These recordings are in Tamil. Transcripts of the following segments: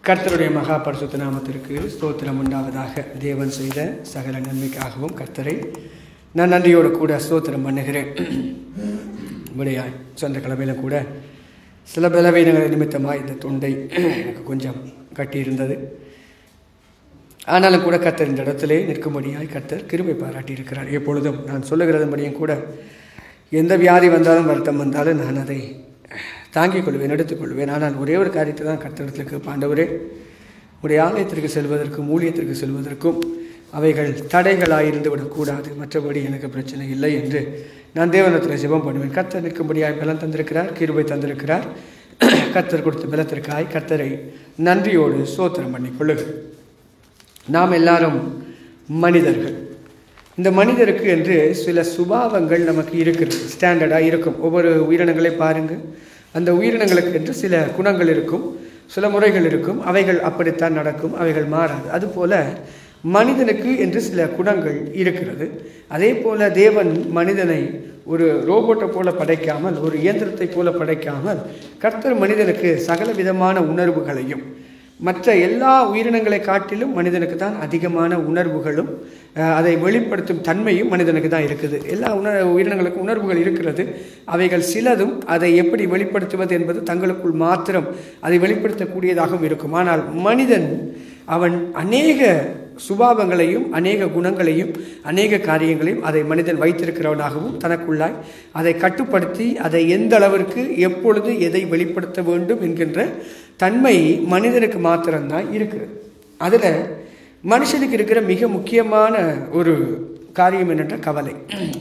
கர்த்தருடைய மகா பரிசுத்த நாமத்திற்கு ஸ்தோத்திரம் உண்டாவதாக தேவன் செய்த சகல நன்மைக்காகவும் கர்த்தரை நான் நன்றியோடு கூட ஸ்தோத்திரம் பண்ணுகிறேன் விடையாய் சொந்த கிழமையில கூட சில பலவீனங்கள் நிமித்தமாக இந்த தொண்டை எனக்கு கொஞ்சம் கட்டியிருந்தது ஆனாலும் கூட கர்த்தர் இந்த இடத்திலே நிற்கும்படியாய் கர்த்தர் கிருபை பாராட்டி இருக்கிறார் எப்பொழுதும் நான் சொல்லுகிறதுபடியும் கூட எந்த வியாதி வந்தாலும் வருத்தம் வந்தாலும் நான் அதை தாங்கிக் கொள்வேன் எடுத்துக்கொள்வேன் ஆனால் ஒரே ஒரு காரியத்தை தான் கர்த்தரிடத்திற்கு பாண்டவரே உடைய ஆலயத்திற்கு செல்வதற்கும் ஊழியத்திற்கு செல்வதற்கும் அவைகள் தடைகளாயிருந்து விடக்கூடாது மற்றபடி எனக்கு பிரச்சனை இல்லை என்று நான் தேவனத்தில் ஜெபம் பண்ணுவேன் கர்த்தர் நிற்கும்படியாய் பலம் தந்திருக்கிறார் கிருபை தந்திருக்கிறார் கர்த்தர் கொடுத்த பலத்திற்காய் கர்த்தரை நன்றியோடு சோத்திரம் பண்ணி கொள்ளுங்கள் நாம் எல்லாரும் மனிதர்கள் இந்த மனிதருக்கு என்று சில சுபாவங்கள் நமக்கு இருக்கிறது ஸ்டாண்டர்டாக இருக்கும் ஒவ்வொரு உயிரினங்களை பாருங்கள் அந்த உயிரினங்களுக்கு என்று சில குணங்கள் இருக்கும் சில முறைகள் இருக்கும் அவைகள் அப்படித்தான் நடக்கும் அவைகள் மாறாது அதுபோல மனிதனுக்கு என்று சில குணங்கள் இருக்கிறது அதே போல தேவன் மனிதனை ஒரு ரோபோட்டை போல படைக்காமல் ஒரு இயந்திரத்தை போல படைக்காமல் கர்த்தர் மனிதனுக்கு சகல விதமான உணர்வுகளையும் மற்ற எல்லா உயிரினங்களை காட்டிலும் மனிதனுக்கு தான் அதிகமான உணர்வுகளும் அஹ், அதை வெளிப்படுத்தும் தன்மையும் மனிதனுக்கு தான் இருக்குது எல்லா உணர் உயிரினங்களுக்கும் உணர்வுகள் இருக்கிறது அவைகள் சிலதும் அதை எப்படி வெளிப்படுத்துவது என்பது தங்களுக்குள் மாத்திரம் அதை வெளிப்படுத்தக்கூடியதாகவும் இருக்கும் ஆனால் மனிதன் அவன் அநேக சுபாவங்களையும் அநேக குணங்களையும் அநேக காரியங்களையும் அதை மனிதன் வைத்திருக்கிறவனாகவும் தனக்குள்ளாய் அதை கட்டுப்படுத்தி அதை எந்த அளவிற்கு எப்பொழுது எதை வெளிப்படுத்த வேண்டும் என்கின்ற தன்மை மனிதனுக்கு மாத்திரம்தான் இருக்கிறது அதில் மனுஷனுக்கு இருக்கிற மிக முக்கியமான ஒரு காரியம் என்னென்ற கவலை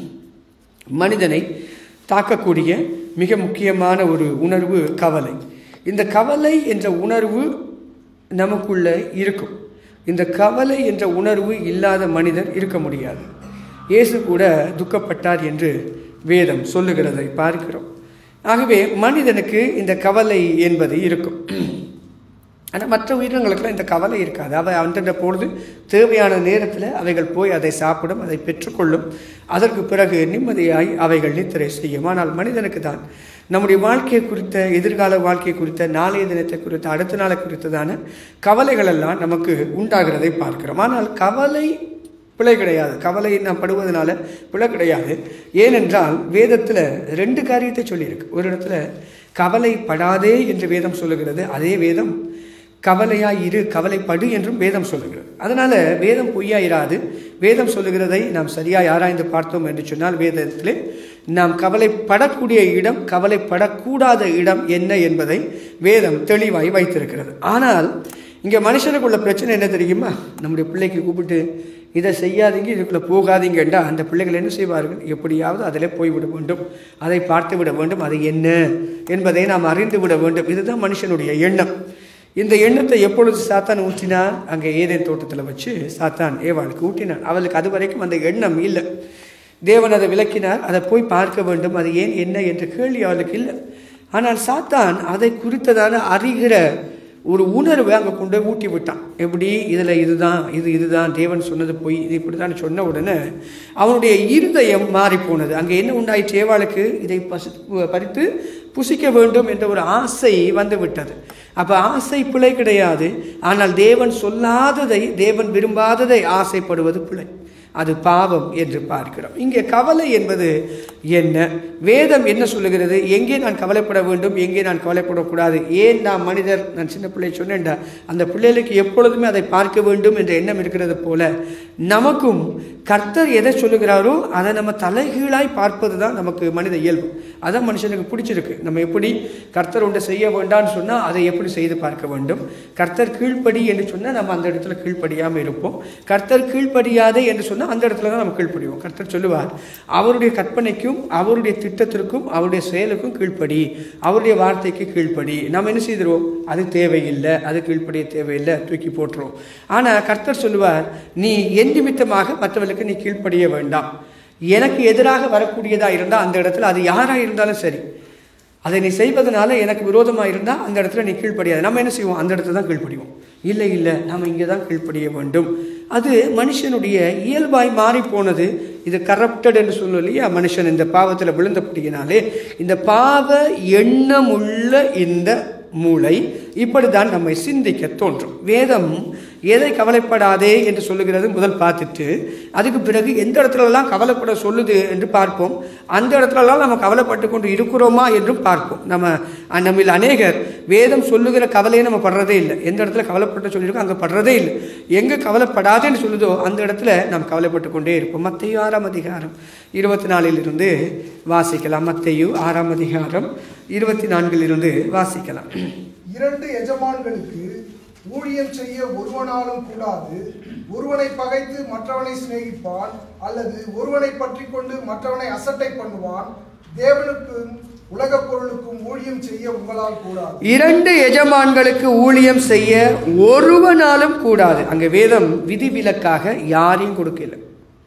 மனிதனை தாக்கக்கூடிய மிக முக்கியமான ஒரு உணர்வு கவலை இந்த கவலை என்ற உணர்வு நமக்குள்ள இருக்கும் இந்த கவலை என்ற உணர்வு இல்லாத மனிதர் இருக்க முடியாது இயேசு கூட துக்கப்பட்டார் என்று வேதம் சொல்லுகிறதை பார்க்கிறோம் ஆகவே மனிதனுக்கு இந்த கவலை என்பது இருக்கும் ஆனால் மற்ற உயிரினங்களுக்கெல்லாம் இந்த கவலை இருக்காது அவை அந்தந்த பொழுது தேவையான நேரத்தில் அவைகள் போய் அதை சாப்பிடும் அதை பெற்றுக்கொள்ளும் அதற்கு பிறகு நிம்மதியாய் அவைகள் நித்திரை செய்யும் ஆனால் மனிதனுக்கு தான் நம்முடைய வாழ்க்கை குறித்த எதிர்கால வாழ்க்கை குறித்த நாளைய தினத்தை குறித்த அடுத்த நாளை குறித்ததான கவலைகள் எல்லாம் நமக்கு உண்டாகிறதை பார்க்கிறோம் ஆனால் கவலை பிழை கிடையாது கவலை நாம் படுவதனால பிழை கிடையாது ஏனென்றால் வேதத்தில் ரெண்டு காரியத்தை சொல்லியிருக்கு ஒரு இடத்துல கவலைப்படாதே என்று வேதம் சொல்லுகிறது அதே வேதம் கவலையாய் இரு கவலைப்படு என்றும் வேதம் சொல்லுகிறது அதனால வேதம் பொய்யாயிராது வேதம் சொல்லுகிறதை நாம் சரியாய் ஆராய்ந்து பார்த்தோம் என்று சொன்னால் வேதத்திலே நாம் கவலைப்படக்கூடிய இடம் கவலைப்படக்கூடாத இடம் என்ன என்பதை வேதம் தெளிவாய் வைத்திருக்கிறது ஆனால் இங்கே மனுஷனுக்குள்ள பிரச்சனை என்ன தெரியுமா நம்முடைய பிள்ளைக்கு கூப்பிட்டு இதை செய்யாதீங்க இதுக்குள்ளே போகாதீங்கண்டா அந்த பிள்ளைகள் என்ன செய்வார்கள் எப்படியாவது அதில் போய்விட வேண்டும் அதை பார்த்து விட வேண்டும் அது என்ன என்பதை நாம் அறிந்து விட வேண்டும் இதுதான் மனுஷனுடைய எண்ணம் இந்த எண்ணத்தை எப்பொழுது சாத்தான் ஊற்றினார் அங்கே ஏதேன் தோட்டத்தில் வச்சு சாத்தான் ஏவாளுக்கு ஊட்டினான் அவளுக்கு அது வரைக்கும் அந்த எண்ணம் இல்லை தேவன் அதை விளக்கினார் அதை போய் பார்க்க வேண்டும் அது ஏன் என்ன என்ற கேள்வி அவளுக்கு இல்லை ஆனால் சாத்தான் அதை குறித்ததான அறிகிற ஒரு உணர்வை அங்கே கொண்டு போய் ஊட்டி விட்டான் எப்படி இதில் இதுதான் இது இதுதான் தேவன் சொன்னது போய் இது இப்படி தான் சொன்ன உடனே அவனுடைய இருதயம் மாறி போனது அங்கே என்ன உண்டாயிற்று ஏவாளுக்கு இதை பசு பறித்து புசிக்க வேண்டும் என்ற ஒரு ஆசை வந்து விட்டது அப்போ ஆசை பிழை கிடையாது ஆனால் தேவன் சொல்லாததை தேவன் விரும்பாததை ஆசைப்படுவது பிழை அது பாவம் என்று பார்க்கிறோம் இங்கே கவலை என்பது என்ன வேதம் என்ன சொல்லுகிறது எங்கே நான் கவலைப்பட வேண்டும் எங்கே நான் கவலைப்படக்கூடாது ஏன் நான் மனிதர் நான் சின்ன பிள்ளை சொன்னேன்டா அந்த பிள்ளைகளுக்கு எப்பொழுதுமே அதை பார்க்க வேண்டும் என்ற எண்ணம் இருக்கிறது போல நமக்கும் கர்த்தர் எதை சொல்லுகிறாரோ அதை நம்ம தலைகீழாய் பார்ப்பது தான் நமக்கு மனித இயல்பு அதான் மனுஷனுக்கு பிடிச்சிருக்கு நம்ம எப்படி கர்த்தர் ஒன்றை செய்ய வேண்டாம்னு சொன்னால் அதை எப்படி செய்து பார்க்க வேண்டும் கர்த்தர் கீழ்ப்படி என்று சொன்னால் நம்ம அந்த இடத்துல கீழ்ப்படியாமல் இருப்போம் கர்த்தர் கீழ்ப்படியாதே என்று சொன்னால் அந்த இடத்துல தான் நம்ம கீழ்ப்படிவோம் கர்த்தர் சொல்லுவார் அவருடைய கற்பனைக்கும் அவருடைய திட்டத்திற்கும் அவருடைய செயலுக்கும் கீழ்ப்படி அவருடைய வார்த்தைக்கு கீழ்ப்படி நம்ம என்ன செய்திருவோம் அது தேவையில்லை அது கீழ்ப்படிய தேவையில்லை தூக்கி போட்டுருவோம் ஆனால் கர்த்தர் சொல்லுவார் நீ என் நிமித்தமாக மற்றவர்களுக்கு நீ கீழ்ப்படிய வேண்டாம் எனக்கு எதிராக வரக்கூடியதாக இருந்தால் அந்த இடத்துல அது யாராக இருந்தாலும் சரி அதை நீ செய்வதனால எனக்கு விரோதமாக இருந்தால் அந்த இடத்துல நீ கீழ்ப்படியாது நம்ம என்ன செய்வோம் அந்த இடத்துல தான் கீழ்ப்படிவோம் இல்லை இல்லை நம்ம இங்கே தான் கீழ்ப்படிய வேண்டும் அது மனுஷனுடைய இயல்பாய் மாறி போனது இது கரப்டட் என்று சொல்லும் இல்லையா மனுஷன் இந்த பாவத்தில் விழுந்தபடியினாலே இந்த பாவ எண்ணமுள்ள இந்த மூளை இப்படிதான் நம்மை சிந்திக்க தோன்றும் வேதம் எதை கவலைப்படாதே என்று சொல்லுகிறது முதல் பார்த்துட்டு அதுக்கு பிறகு எந்த இடத்துலலாம் கவலைப்பட சொல்லுது என்று பார்ப்போம் அந்த இடத்துலலாம் நம்ம கவலைப்பட்டு கொண்டு இருக்கிறோமா என்றும் பார்ப்போம் நம்ம அஹ், நம்மில் அநேகர் வேதம் சொல்லுகிற கவலையை நம்ம படுறதே இல்லை எந்த இடத்துல கவலைப்பட்டு சொல்லியிருக்கோம் அங்கே படுறதே இல்லை எங்கே கவலைப்படாதேன்னு சொல்லுதோ அந்த இடத்துல நாம் கவலைப்பட்டு கொண்டே இருப்போம் மத்தையு ஆறாம் அதிகாரம் இருபத்தி நாலிலிருந்து வாசிக்கலாம் மத்தையு ஆறாம் அதிகாரம் இருபத்தி நான்கிலிருந்து வாசிக்கலாம் இரண்டு எஜமான்களுக்கு ஊழியம் செய்ய ஒருவனாலும் கூடாது ஒருவனை பகைத்து மற்றவனை சிநேகிப்பான் அல்லது ஒருவனை பற்றி கொண்டு மற்றவனை அசட்டை பண்ணுவான் தேவனுக்கும் உலகப் பொருளுக்கும் ஊழியம் செய்ய உங்களால் கூடாது இரண்டு எஜமான்களுக்கு ஊழியம் செய்ய ஒருவனாலும் கூடாது அங்கே வேதம் விதிவிலக்காக யாரையும் கொடுக்கல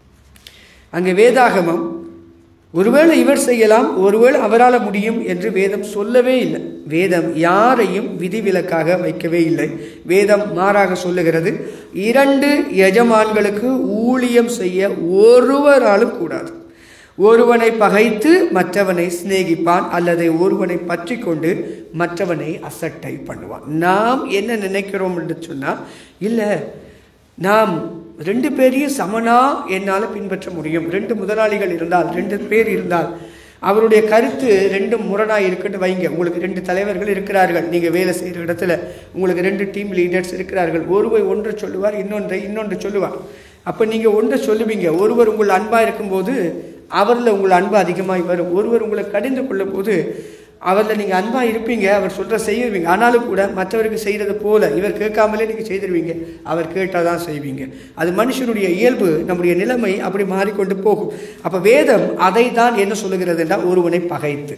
அங்கே வேதாகமம் ஒருவேளை இவர் செய்யலாம் ஒருவேளை அவரால் முடியும் என்று வேதம் சொல்லவே இல்லை வேதம் யாரையும் விதிவிலக்காக வைக்கவே இல்லை வேதம் மாறாக சொல்லுகிறது இரண்டு எஜமான்களுக்கு ஊழியம் செய்ய ஒருவராலும் கூடாது ஒருவனை பகைத்து மற்றவனை சிநேகிப்பான் அல்லது ஒருவனை பற்றி கொண்டு மற்றவனை அசட்டை பண்ணுவான் நாம் என்ன நினைக்கிறோம் என்று சொன்னால் இல்லை நாம் ரெண்டு பேரையும் சமனா என்னால் பின்பற்ற முடியும் ரெண்டு முதலாளிகள் இருந்தால் ரெண்டு பேர் இருந்தால் அவருடைய கருத்து ரெண்டும் முரணாக இருக்குன்னு வைங்க உங்களுக்கு ரெண்டு தலைவர்கள் இருக்கிறார்கள் நீங்கள் வேலை செய்கிற இடத்துல உங்களுக்கு ரெண்டு டீம் லீடர்ஸ் இருக்கிறார்கள் ஒருவர் ஒன்று சொல்லுவார் இன்னொன்றை இன்னொன்று சொல்லுவார் அப்போ நீங்கள் ஒன்றை சொல்லுவீங்க ஒருவர் உங்கள் அன்பாக இருக்கும்போது அவரில் உங்கள் அன்பு அதிகமாகி வரும் ஒருவர் உங்களை கடிந்து கொள்ளும் போது அவரில் நீங்கள் அன்பாக இருப்பீங்க அவர் சொல்கிற செய்வீங்க ஆனாலும் கூட மற்றவருக்கு செய்கிறது போல இவர் கேட்காமலே நீங்கள் செய்திருவீங்க அவர் கேட்டால் தான் செய்வீங்க அது மனுஷனுடைய இயல்பு நம்முடைய நிலைமை அப்படி மாறிக்கொண்டு போகும் அப்போ வேதம் அதை தான் என்ன சொல்லுகிறது என்றால் ஒருவனை பகைத்து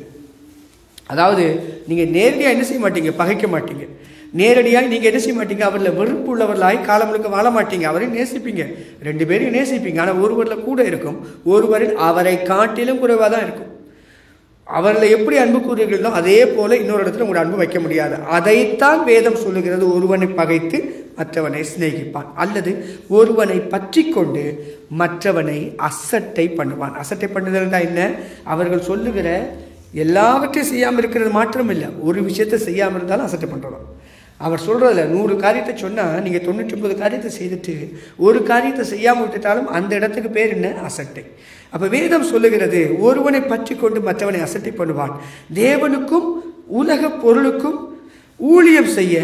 அதாவது நீங்கள் நேரடியாக என்ன செய்ய மாட்டீங்க பகைக்க மாட்டீங்க நேரடியாக நீங்கள் என்ன செய்ய மாட்டீங்க அவரில் வெறுப்பு உள்ளவர்களாய் காலம் முழுக்க வாழ மாட்டீங்க அவரை நேசிப்பீங்க ரெண்டு பேரையும் நேசிப்பீங்க ஆனால் ஒருவரில் கூட இருக்கும் ஒருவரில் அவரை காட்டிலும் குறைவாக தான் இருக்கும் அவரில் எப்படி அன்பு கூறுகிறீர்களோ அதே போல இன்னொரு இடத்துல உங்களோட அன்பு வைக்க முடியாது அதைத்தான் வேதம் சொல்லுகிறது ஒருவனை பகைத்து மற்றவனை சிநேகிப்பான் அல்லது ஒருவனை பற்றி கொண்டு மற்றவனை அசட்டை பண்ணுவான் அசட்டை பண்ணுதல்னா என்ன அவர்கள் சொல்லுகிற எல்லாவற்றையும் செய்யாமல் இருக்கிறது மாத்திரம் இல்லை ஒரு விஷயத்தை செய்யாமல் இருந்தாலும் அசட்டை பண்ணுறோம் அவர் சொல்கிறதில்ல நூறு காரியத்தை சொன்னால் நீங்கள் தொண்ணூற்றி ஒன்பது காரியத்தை செய்துட்டு ஒரு காரியத்தை செய்யாமல் விட்டுட்டாலும் அந்த இடத்துக்கு பேர் என்ன அசட்டை அப்போ வேதம் சொல்லுகிறது ஒருவனை பற்றி கொண்டு மற்றவனை அசட்டை பண்ணுவான் தேவனுக்கும் உலக பொருளுக்கும் ஊழியம் செய்ய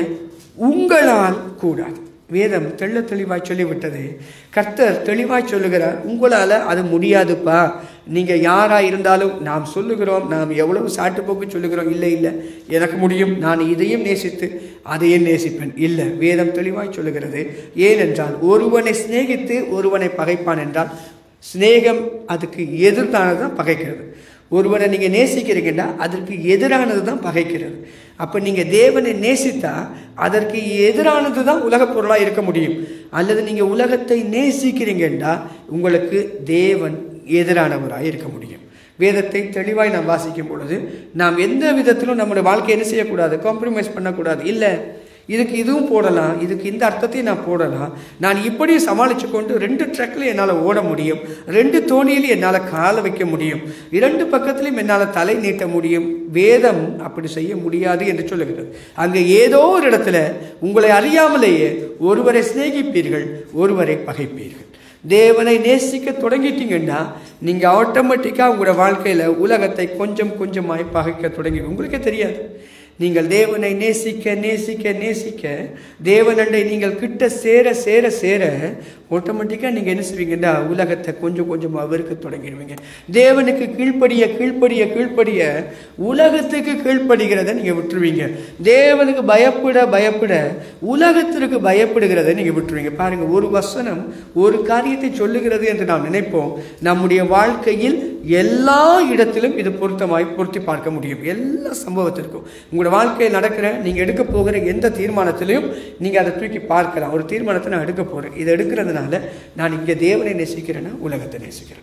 உங்களால் கூடாது வேதம் தெள்ள தெளிவாய் சொல்லிவிட்டது கர்த்தர் தெளிவாய் சொல்லுகிறார் உங்களால் அது முடியாதுப்பா நீங்கள் யாராக இருந்தாலும் நாம் சொல்லுகிறோம் நாம் எவ்வளவு சாட்டு போக்கு சொல்லுகிறோம் இல்லை இல்லை எனக்கு முடியும் நான் இதையும் நேசித்து அதையும் நேசிப்பேன் இல்லை வேதம் தெளிவாய் சொல்லுகிறது ஏனென்றால் ஒருவனை சிநேகித்து ஒருவனை பகைப்பான் என்றால் சிநேகம் அதுக்கு எதிர்த்தானது தான் பகைக்கிறது ஒருவனை நீங்கள் நேசிக்கிறீங்கன்னா அதற்கு எதிரானது தான் பகைக்கிறது அப்போ நீங்கள் தேவனை நேசித்தா அதற்கு எதிரானது தான் உலகப் பொருளாக இருக்க முடியும் அல்லது நீங்கள் உலகத்தை நேசிக்கிறீங்கன்னா உங்களுக்கு தேவன் எதிரானவராக இருக்க முடியும் வேதத்தை தெளிவாய் நாம் வாசிக்கும் பொழுது நாம் எந்த விதத்திலும் நம்முடைய வாழ்க்கையை என்ன செய்யக்கூடாது காம்ப்ரமைஸ் பண்ணக்கூடாது இல்லை இதுக்கு இதுவும் போடலாம் இதுக்கு இந்த அர்த்தத்தையும் நான் போடலாம் நான் இப்படியும் சமாளித்து கொண்டு ரெண்டு ட்ரக்கில் என்னால் ஓட முடியும் ரெண்டு தோணியிலும் என்னால் காலை வைக்க முடியும் இரண்டு பக்கத்திலையும் என்னால் தலை நீட்ட முடியும் வேதம் அப்படி செய்ய முடியாது என்று சொல்லுகிறது அங்கே ஏதோ ஒரு இடத்துல உங்களை அறியாமலேயே ஒருவரை சிநேகிப்பீர்கள் ஒருவரை பகைப்பீர்கள் தேவனை நேசிக்க தொடங்கிட்டீங்கன்னா நீங்கள் ஆட்டோமேட்டிக்காக உங்களோட வாழ்க்கையில் உலகத்தை கொஞ்சம் கொஞ்சமாய் பகைக்க தொடங்கி உங்களுக்கே தெரியாது நீங்கள் தேவனை நேசிக்க நேசிக்க நேசிக்க தேவனண்டை நீங்கள் கிட்ட சேர சேர சேர ஆட்டோமேட்டிக்காக நீங்கள் என்ன செய்வீங்கன்னா உலகத்தை கொஞ்சம் கொஞ்சமாக வெறுக்க தொடங்கிடுவீங்க தேவனுக்கு கீழ்ப்படிய கீழ்ப்படிய கீழ்ப்படிய உலகத்துக்கு கீழ்ப்படுகிறத நீங்கள் விட்டுருவீங்க தேவனுக்கு பயப்பட பயப்பட உலகத்திற்கு பயப்படுகிறத நீங்கள் விட்டுருவீங்க பாருங்கள் ஒரு வசனம் ஒரு காரியத்தை சொல்லுகிறது என்று நாம் நினைப்போம் நம்முடைய வாழ்க்கையில் எல்லா இடத்திலும் இது பொருத்தமாய் பொருத்தி பார்க்க முடியும் எல்லா சம்பவத்திற்கும் உங்களோட வாழ்க்கையில் நடக்கிற நீங்கள் எடுக்க போகிற எந்த தீர்மானத்திலையும் நீங்கள் அதை தூக்கி பார்க்கலாம் ஒரு தீர்மானத்தை நான் எடுக்க போகிறேன் இதை எடுக்கிறதுனால நான் இங்கே தேவனை நேசிக்கிறேன்னா உலகத்தை நேசிக்கிறேனா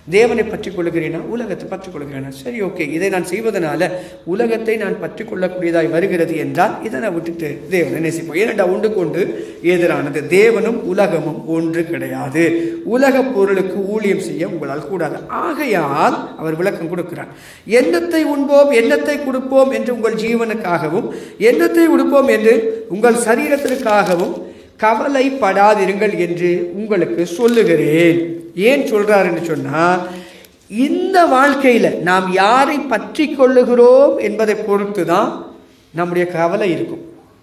தேவனை பற்றி கொள்கிறேனா உலகத்தை பற்றி கொள்கிறேனா சரி ஓகே இதை நான் செய்வதனால உலகத்தை நான் பற்றி கொள்ளக்கூடியதாய் வருகிறது என்றால் இதை நான் விட்டுட்டு தேவனை நேசிப்போம் ஏனென்றா ஒன்று கொண்டு எதிரானது தேவனும் உலகமும் ஒன்று கிடையாது உலக பொருளுக்கு ஊழியம் செய்ய உங்களால் கூடாது ஆகையால் அவர் விளக்கம் கொடுக்கிறார் எண்ணத்தை உண்போம் எண்ணத்தை கொடுப்போம் என்று உங்கள் ஜீவனுக்காகவும் எண்ணத்தை உடுப்போம் என்று உங்கள் சரீரத்திற்காகவும் கவலைப்படாதிருங்கள் என்று உங்களுக்கு சொல்லுகிறேன் ஏன் சொல்றாருன்னு சொன்னா இந்த வாழ்க்கையில நாம் யாரை பற்றி கொள்ளுகிறோம் என்பதை பொறுத்து தான் நம்முடைய கவலை இருக்கும்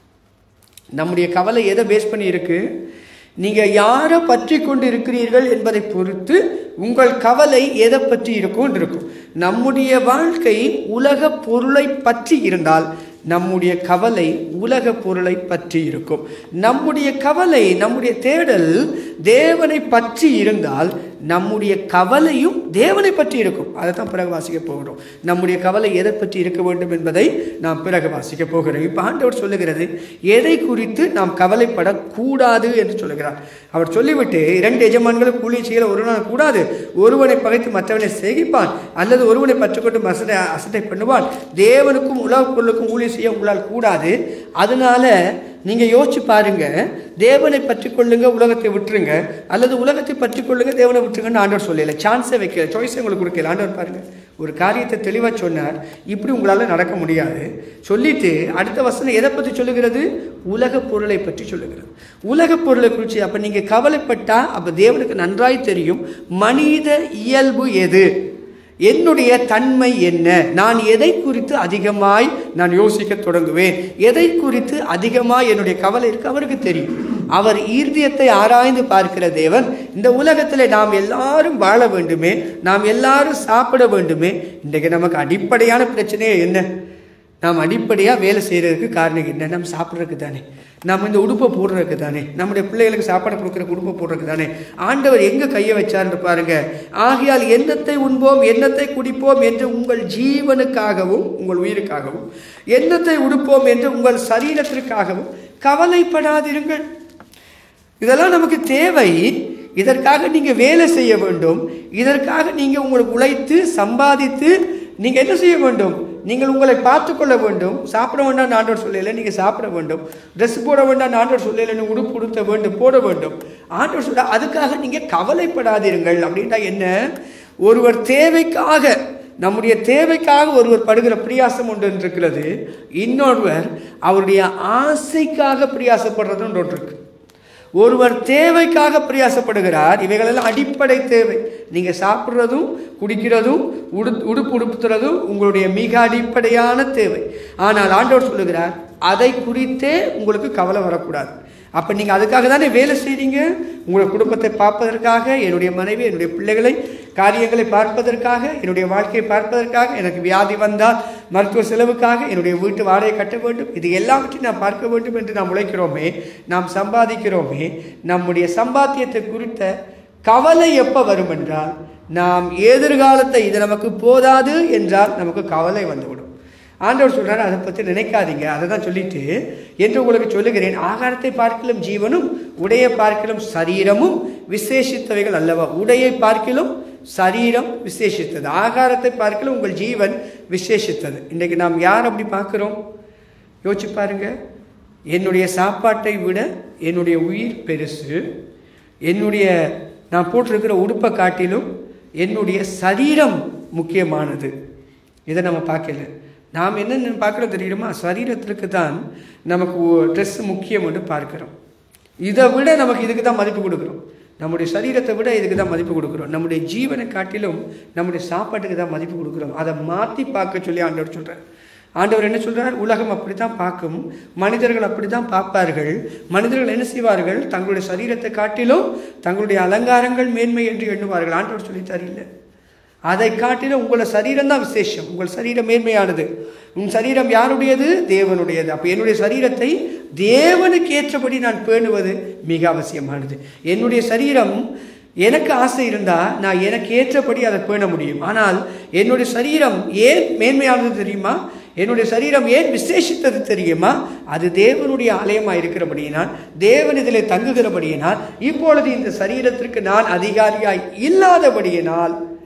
நம்முடைய கவலை எதை பேஸ் பண்ணி இருக்கு நீங்க யாரை பற்றி கொண்டு இருக்கிறீர்கள் என்பதை பொறுத்து உங்கள் கவலை எதை பற்றி இருக்கும் இருக்கும் நம்முடைய வாழ்க்கை உலக பொருளை பற்றி இருந்தால் நம்முடைய கவலை உலக பொருளை பற்றி இருக்கும் நம்முடைய கவலை நம்முடைய தேடல் தேவனை பற்றி இருந்தால் நம்முடைய கவலையும் தேவனை பற்றி இருக்கும் அதை தான் பிறகு வாசிக்க போகிறோம் நம்முடைய கவலை எதை பற்றி இருக்க வேண்டும் என்பதை நாம் பிறகு வாசிக்க போகிறோம் இப்போ ஆண்டவர் சொல்லுகிறது எதை குறித்து நாம் கவலைப்படக்கூடாது என்று சொல்லுகிறார் அவர் சொல்லிவிட்டு இரண்டு எஜமான்களும் கூலி செய்ய ஒருவனால் கூடாது ஒருவனை பகைத்து மற்றவனை சேகிப்பான் அல்லது ஒருவனை பற்றுக்கொண்டு மசனை அசட்டை பண்ணுவான் தேவனுக்கும் உலக பொருளுக்கும் ஊழியம் செய்ய உங்களால் கூடாது அதனால நீங்க யோசிச்சு பாருங்க தேவனை பற்றி கொள்ளுங்க உலகத்தை விட்டுருங்க அல்லது உலகத்தை பற்றி கொள்ளுங்க தேவனை விட்டுருங்கன்னு ஆண்டவர் சொல்லல சான்ஸே வைக்கல சாய்ஸே உங்களுக்கு கொடுக்கல ஆண்டவர் பாருங்க ஒரு காரியத்தை தெளிவாக சொன்னார் இப்படி உங்களால் நடக்க முடியாது சொல்லிட்டு அடுத்த வசனம் எதை பற்றி சொல்லுகிறது உலக பொருளை பற்றி சொல்லுகிறது உலக பொருளை குறித்து அப்போ நீங்கள் கவலைப்பட்டா அப்போ தேவனுக்கு நன்றாய் தெரியும் மனித இயல்பு எது என்னுடைய தன்மை என்ன நான் எதை குறித்து அதிகமாய் நான் யோசிக்க தொடங்குவேன் எதை குறித்து அதிகமாய் என்னுடைய கவலை இருக்கு அவருக்கு தெரியும் அவர் ஈர்தியத்தை ஆராய்ந்து பார்க்கிற தேவன் இந்த உலகத்தில் நாம் எல்லாரும் வாழ வேண்டுமே நாம் எல்லாரும் சாப்பிட வேண்டுமே இன்றைக்கு நமக்கு அடிப்படையான பிரச்சனையே என்ன நாம் அடிப்படையாக வேலை செய்கிறதுக்கு காரணம் என்ன நம்ம சாப்பிட்றதுக்கு தானே நம்ம இந்த உடுப்பை போடுறதுக்கு தானே நம்முடைய பிள்ளைகளுக்கு சாப்பாடு கொடுக்குற உடுப்பை போடுறதுக்கு தானே ஆண்டவர் எங்கே கையை வச்சார்னு பாருங்க ஆகையால் எண்ணத்தை உண்போம் எண்ணத்தை குடிப்போம் என்று உங்கள் ஜீவனுக்காகவும் உங்கள் உயிருக்காகவும் எண்ணத்தை உடுப்போம் என்று உங்கள் சரீரத்திற்காகவும் கவலைப்படாதிருங்கள் இதெல்லாம் நமக்கு தேவை இதற்காக நீங்கள் வேலை செய்ய வேண்டும் இதற்காக நீங்கள் உங்களுக்கு உழைத்து சம்பாதித்து நீங்கள் என்ன செய்ய வேண்டும் நீங்கள் உங்களை பார்த்து கொள்ள வேண்டும் சாப்பிட வேண்டாம் ஆண்டவர் சொல்லலை நீங்கள் சாப்பிட வேண்டும் ட்ரெஸ் போட வேண்டாம் ஆண்டவர் சொல்லலை உடுப்பு உடுத்த வேண்டும் போட வேண்டும் ஆண்டவர் சொல்ல அதுக்காக நீங்கள் கவலைப்படாதீர்கள் அப்படின்ட்டா என்ன ஒருவர் தேவைக்காக நம்முடைய தேவைக்காக ஒருவர் படுகிற பிரியாசம் ஒன்று இருக்கிறது இன்னொருவர் அவருடைய ஆசைக்காக பிரியாசப்படுறது ஒன்று இருக்கு ஒருவர் தேவைக்காக பிரயாசப்படுகிறார் இவைகளெல்லாம் அடிப்படை தேவை நீங்கள் சாப்பிட்றதும் குடிக்கிறதும் உடு உடுப்பு உடுப்புத்துறதும் உங்களுடைய மிக அடிப்படையான தேவை ஆனால் ஆண்டவர் சொல்லுகிறார் அதை குறித்தே உங்களுக்கு கவலை வரக்கூடாது அப்போ நீங்கள் அதுக்காக தானே வேலை செய்கிறீங்க உங்களுடைய குடும்பத்தை பார்ப்பதற்காக என்னுடைய மனைவி என்னுடைய பிள்ளைகளை காரியங்களை பார்ப்பதற்காக என்னுடைய வாழ்க்கையை பார்ப்பதற்காக எனக்கு வியாதி வந்தால் மருத்துவ செலவுக்காக என்னுடைய வீட்டு வாடகை கட்ட வேண்டும் இது எல்லாவற்றையும் நாம் பார்க்க வேண்டும் என்று நாம் உழைக்கிறோமே நாம் சம்பாதிக்கிறோமே நம்முடைய சம்பாத்தியத்தை குறித்த கவலை எப்போ வரும் என்றால் நாம் எதிர்காலத்தை இது நமக்கு போதாது என்றால் நமக்கு கவலை வந்துவிடும் ஆண்டவர் சொல்றாரு அதை பற்றி நினைக்காதீங்க அதை தான் சொல்லிட்டு என்று உங்களுக்கு சொல்லுகிறேன் ஆகாரத்தை பார்க்கலும் ஜீவனும் உடைய பார்க்கலும் சரீரமும் விசேஷித்தவைகள் அல்லவா உடையை பார்க்கலும் சரீரம் விசேஷித்தது ஆகாரத்தை பார்க்கலும் உங்கள் ஜீவன் விசேஷித்தது இன்றைக்கு நாம் யார் அப்படி பார்க்குறோம் யோசிச்சு பாருங்க என்னுடைய சாப்பாட்டை விட என்னுடைய உயிர் பெருசு என்னுடைய நான் போட்டிருக்கிற உடுப்பை காட்டிலும் என்னுடைய சரீரம் முக்கியமானது இதை நம்ம பார்க்கல நாம் என்ன பார்க்குறோம் தெரியுமா சரீரத்திற்கு தான் நமக்கு ட்ரெஸ் முக்கியம் என்று பார்க்கிறோம் இதை விட நமக்கு இதுக்கு தான் மதிப்பு கொடுக்குறோம் நம்முடைய சரீரத்தை விட இதுக்கு தான் மதிப்பு கொடுக்குறோம் நம்முடைய ஜீவனை காட்டிலும் நம்முடைய சாப்பாட்டுக்கு தான் மதிப்பு கொடுக்குறோம் அதை மாற்றி பார்க்க சொல்லி ஆண்டவர் சொல்கிறார் ஆண்டவர் என்ன சொல்றார் உலகம் அப்படி தான் பார்க்கும் மனிதர்கள் அப்படி தான் பார்ப்பார்கள் மனிதர்கள் என்ன செய்வார்கள் தங்களுடைய சரீரத்தை காட்டிலும் தங்களுடைய அலங்காரங்கள் மேன்மை என்று எண்ணுவார்கள் ஆண்டவர் சொல்லித்தார் இல்லை அதை காட்டிலும் உங்களோட சரீரம் தான் விசேஷம் உங்கள் சரீரம் மேன்மையானது உன் சரீரம் யாருடையது தேவனுடையது அப்போ என்னுடைய சரீரத்தை தேவனுக்கு ஏற்றபடி நான் பேணுவது மிக அவசியமானது என்னுடைய சரீரம் எனக்கு ஆசை இருந்தால் நான் எனக்கு ஏற்றபடி அதை பேண முடியும் ஆனால் என்னுடைய சரீரம் ஏன் மேன்மையானது தெரியுமா என்னுடைய சரீரம் ஏன் விசேஷித்தது தெரியுமா அது தேவனுடைய ஆலயமாக இருக்கிறபடியினால் தேவன் இதில் தங்குகிறபடியினால் இப்பொழுது இந்த சரீரத்திற்கு நான் அதிகாரியாய் இல்லாதபடியினால்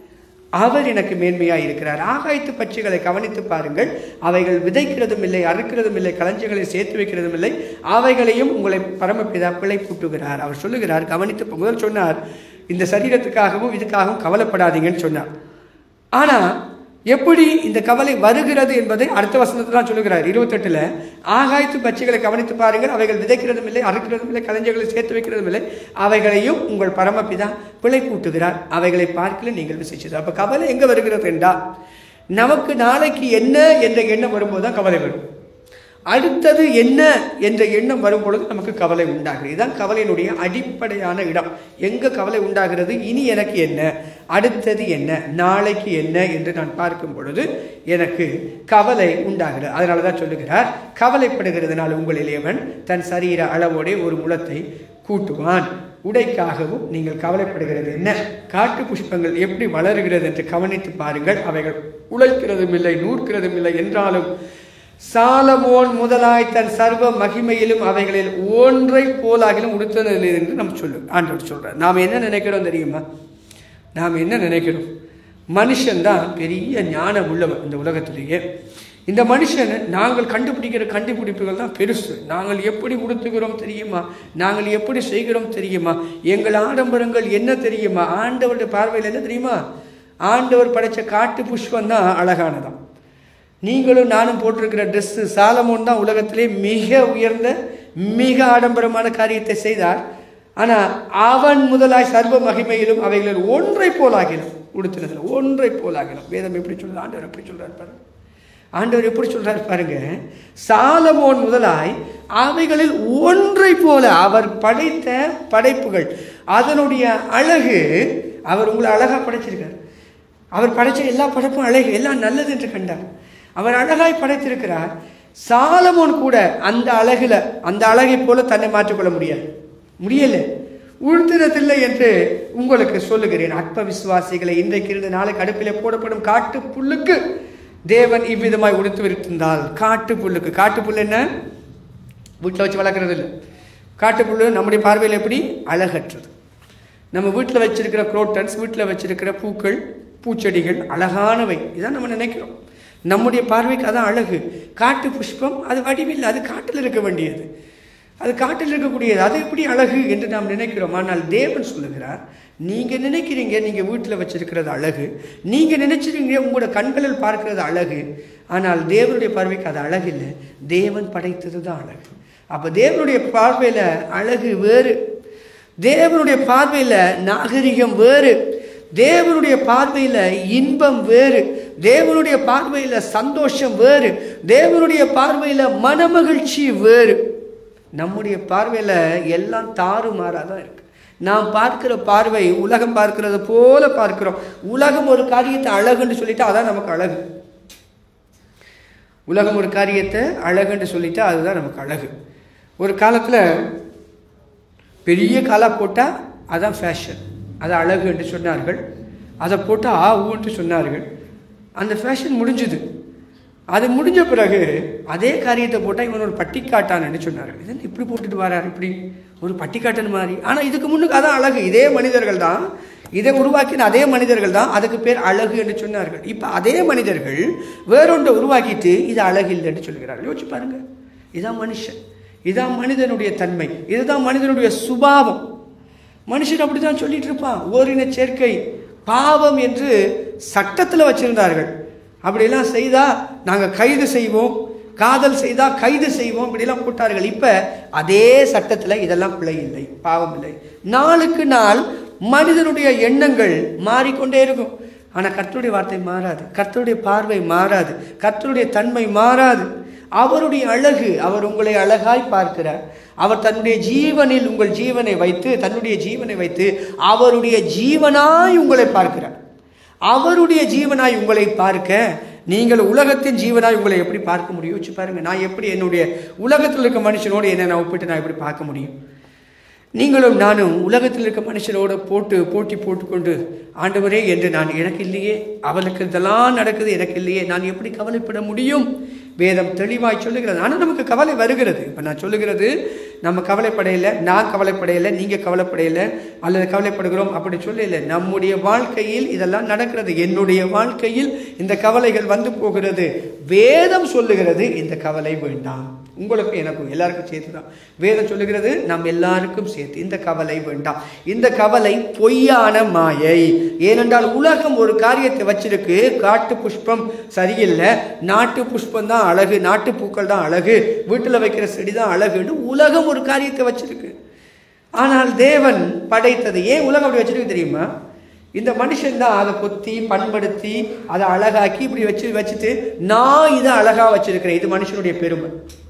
அவர் எனக்கு மேன்மையாய் இருக்கிறார் ஆகாயத்து பட்சிகளை கவனித்து பாருங்கள் அவைகள் விதைக்கிறதும் இல்லை அறுக்கிறதும் இல்லை களஞ்சியங்களை சேர்த்து வைக்கிறதும் இல்லை அவைகளையும் உங்களை பரமபிதா பிழை பூட்டுகிறார் அவர் சொல்லுகிறார் கவனித்து முதல் சொன்னார் இந்த சரீரத்துக்காகவும் இதுக்காகவும் கவலைப்படாதீங்கன்னு சொன்னார் ஆனா எப்படி இந்த கவலை வருகிறது என்பதை அடுத்த வசனத்தில் தான் சொல்லுகிறார் இருபத்தெட்டுல ஆகாயத்து பட்சிகளை கவனித்து பாருங்கள் அவைகள் விதைக்கிறதும் இல்லை அறுக்கிறதும் இல்லை கலைஞர்களை சேர்த்து வைக்கிறதும் இல்லை அவைகளையும் உங்கள் பரமபிதா பிழை கூட்டுகிறார் அவைகளை பார்க்கல நீங்கள் விசைச்சது அப்ப கவலை எங்க வருகிறது என்றால் நமக்கு நாளைக்கு என்ன என்ற எண்ணம் வரும்போது தான் கவலை வரும் அடுத்தது என்ன என்ற எண்ணம் வரும் பொழுது நமக்கு கவலை உண்டாகிறது இதுதான் கவலையினுடைய அடிப்படையான இடம் எங்க கவலை உண்டாகிறது இனி எனக்கு என்ன அடுத்தது என்ன நாளைக்கு என்ன என்று நான் பார்க்கும் பொழுது எனக்கு கவலை உண்டாகிறது அதனால தான் சொல்லுகிறார் கவலைப்படுகிறதுனால உங்களிலேவன் தன் சரீர அளவோடே ஒரு முளத்தை கூட்டுவான் உடைக்காகவும் நீங்கள் கவலைப்படுகிறது என்ன காட்டு புஷ்பங்கள் எப்படி வளருகிறது என்று கவனித்து பாருங்கள் அவைகள் உழைக்கிறதும் இல்லை நூற்கிறதும் இல்லை என்றாலும் சாலமோன் முதலாய் தன் சர்வ மகிமையிலும் அவைகளில் ஒன்றை போலாகிலும் உடுத்ததில்லை என்று நம்ம சொல்லு ஆண்டவர் சொல்றார் நாம் என்ன நினைக்கிறோம் தெரியுமா நாம் என்ன நினைக்கிறோம் மனுஷன்தான் பெரிய ஞானம் உள்ளவன் இந்த உலகத்திலேயே இந்த மனுஷன் நாங்கள் கண்டுபிடிக்கிற கண்டுபிடிப்புகள் தான் பெருசு நாங்கள் எப்படி உடுத்துகிறோம் தெரியுமா நாங்கள் எப்படி செய்கிறோம் தெரியுமா எங்கள் ஆடம்பரங்கள் என்ன தெரியுமா ஆண்டவருடைய பார்வையில் என்ன தெரியுமா ஆண்டவர் படைச்ச காட்டு புஷ்பம் தான் அழகானதாம் நீங்களும் நானும் போட்டிருக்கிற ட்ரெஸ்ஸு சாலமோன் தான் உலகத்திலே மிக உயர்ந்த மிக ஆடம்பரமான காரியத்தை செய்தார் ஆனால் அவன் முதலாய் சர்வ மகிமையிலும் அவைகளில் ஒன்றை போலாகிலும் உடுத்தினதில் ஒன்றை போலாகிலும் வேதம் எப்படி சொல்றது ஆண்டவர் எப்படி சொல்றார் பாருங்க ஆண்டவர் எப்படி சொல்றாரு பாருங்க சாலமோன் முதலாய் அவைகளில் ஒன்றை போல அவர் படைத்த படைப்புகள் அதனுடைய அழகு அவர் உங்களை அழகா படைச்சிருக்கார் அவர் படைச்ச எல்லா படைப்பும் அழகு எல்லாம் நல்லது என்று கண்டார் அவர் அழகாய் படைத்திருக்கிறார் சாலமோன் கூட அந்த அழகுல அந்த அழகை போல தன்னை மாற்றிக்கொள்ள முடியாது முடியல உழுத்தினதில்லை என்று உங்களுக்கு சொல்லுகிறேன் அற்ப விசுவாசிகளை இன்றைக்கு இருந்து நாளைக்கு அடுப்பிலே போடப்படும் காட்டு புல்லுக்கு தேவன் இவ்விதமாய் உடுத்து விருத்திருந்தால் காட்டு புல்லுக்கு காட்டு புல் என்ன வீட்டில் வச்சு வளர்க்குறது இல்லை காட்டு புல்லு நம்முடைய பார்வையில் எப்படி அழகற்றது நம்ம வீட்டில் வச்சிருக்கிற குரோட்டன்ஸ் வீட்டில் வச்சிருக்கிற பூக்கள் பூச்செடிகள் அழகானவை இதான் நம்ம நினைக்கிறோம் நம்முடைய பார்வைக்கு அதான் அழகு காட்டு புஷ்பம் அது வடிவில் அது காட்டில் இருக்க வேண்டியது அது காட்டில் இருக்கக்கூடியது அது எப்படி அழகு என்று நாம் நினைக்கிறோம் ஆனால் தேவன் சொல்லுகிறார் நீங்க நினைக்கிறீங்க நீங்க வீட்டில் வச்சிருக்கிறது அழகு நீங்க நினைச்சிருக்கீங்க உங்களோட கண்களில் பார்க்கிறது அழகு ஆனால் தேவனுடைய பார்வைக்கு அது அழகு இல்லை தேவன் படைத்தது தான் அழகு அப்ப தேவனுடைய பார்வையில அழகு வேறு தேவனுடைய பார்வையில நாகரிகம் வேறு தேவனுடைய பார்வையில இன்பம் வேறு தேவனுடைய பார்வையில சந்தோஷம் வேறு தேவனுடைய பார்வையில மனமகிழ்ச்சி வேறு நம்முடைய பார்வையில எல்லாம் தாறுமாறா தான் இருக்கு நாம் பார்க்கிற பார்வை உலகம் பார்க்கிறது போல பார்க்கிறோம் உலகம் ஒரு காரியத்தை அழகுன்னு சொல்லிட்டு அதான் நமக்கு அழகு உலகம் ஒரு காரியத்தை அழகுன்னு சொல்லிட்டா அதுதான் நமக்கு அழகு ஒரு காலத்தில் பெரிய காலா போட்டால் அதான் ஃபேஷன் அது அழகு என்று சொன்னார்கள் அதை போட்டால் ஆ ஊன்ட்டு சொன்னார்கள் அந்த ஃபேஷன் முடிஞ்சுது அது முடிஞ்ச பிறகு அதே காரியத்தை போட்டால் இவன் ஒரு பட்டிக்காட்டான்னு சொன்னார்கள் இதென்ன இப்படி போட்டுட்டு வரார் இப்படி ஒரு பட்டிக்காட்டன் மாதிரி ஆனால் இதுக்கு முன்னுக்கு அதான் அழகு இதே மனிதர்கள் தான் இதை உருவாக்கின அதே மனிதர்கள் தான் அதுக்கு பேர் அழகு என்று சொன்னார்கள் இப்போ அதே மனிதர்கள் வேறொன்றை உருவாக்கிட்டு இது அழகு இல்லை என்று சொல்கிறார்கள் யோசிச்சு பாருங்க இதான் மனுஷன் இதான் மனிதனுடைய தன்மை இதுதான் மனிதனுடைய சுபாவம் மனுஷன் அப்படிதான் சொல்லிட்டு இருப்பான் ஓரின சேர்க்கை பாவம் என்று சட்டத்தில் வச்சிருந்தார்கள் அப்படியெல்லாம் செய்தா நாங்கள் கைது செய்வோம் காதல் செய்தா கைது செய்வோம் இப்படிலாம் போட்டார்கள் இப்ப அதே சட்டத்தில் இதெல்லாம் பிழை இல்லை பாவம் இல்லை நாளுக்கு நாள் மனிதனுடைய எண்ணங்கள் மாறிக்கொண்டே இருக்கும் ஆனா கர்த்தருடைய வார்த்தை மாறாது கர்த்தருடைய பார்வை மாறாது கர்த்தருடைய தன்மை மாறாது அவருடைய அழகு அவர் உங்களை அழகாய் பார்க்கிறார் அவர் தன்னுடைய ஜீவனில் உங்கள் ஜீவனை வைத்து தன்னுடைய ஜீவனை வைத்து அவருடைய ஜீவனாய் உங்களை பார்க்கிறார் அவருடைய ஜீவனாய் உங்களை பார்க்க நீங்கள் உலகத்தின் ஜீவனாய் உங்களை எப்படி பார்க்க முடியும் யோசிச்சு பாருங்க நான் எப்படி என்னுடைய உலகத்தில் இருக்க மனுஷனோடு என்ன நான் ஒப்பிட்டு நான் எப்படி பார்க்க முடியும் நீங்களும் நானும் உலகத்தில் இருக்க மனுஷனோட போட்டு போட்டி போட்டுக்கொண்டு ஆண்டவரே என்று நான் எனக்கு இல்லையே அவளுக்கு இதெல்லாம் நடக்குது எனக்கு இல்லையே நான் எப்படி கவலைப்பட முடியும் வேதம் தெளிவாய் சொல்லுகிறது ஆனால் நமக்கு கவலை வருகிறது இப்போ நான் சொல்லுகிறது நம்ம கவலைப்படையில நான் கவலைப்படையில நீங்க கவலைப்படையில அல்லது கவலைப்படுகிறோம் அப்படி சொல்லல நம்முடைய வாழ்க்கையில் இதெல்லாம் நடக்கிறது என்னுடைய வாழ்க்கையில் இந்த கவலைகள் வந்து போகிறது வேதம் சொல்லுகிறது இந்த கவலை வேண்டாம் உங்களுக்கும் எனக்கும் எல்லாருக்கும் சேர்த்து தான் வேதம் சொல்லுகிறது நம் எல்லாருக்கும் சேர்த்து இந்த கவலை வேண்டாம் இந்த கவலை பொய்யான மாயை ஏனென்றால் உலகம் ஒரு காரியத்தை வச்சிருக்கு காட்டு புஷ்பம் சரியில்லை நாட்டு புஷ்பம் தான் அழகு நாட்டு பூக்கள் தான் அழகு வீட்டில் வைக்கிற செடி தான் அழகுன்னு உலகம் ஒரு காரியத்தை வச்சிருக்கு ஆனால் தேவன் படைத்தது ஏன் உலகம் அப்படி வச்சிருக்கு தெரியுமா இந்த மனுஷன் தான் அதை கொத்தி பண்படுத்தி அதை அழகாக்கி இப்படி வச்சு வச்சுட்டு நான் இதை அழகா வச்சிருக்கிறேன் இது மனுஷனுடைய பெருமை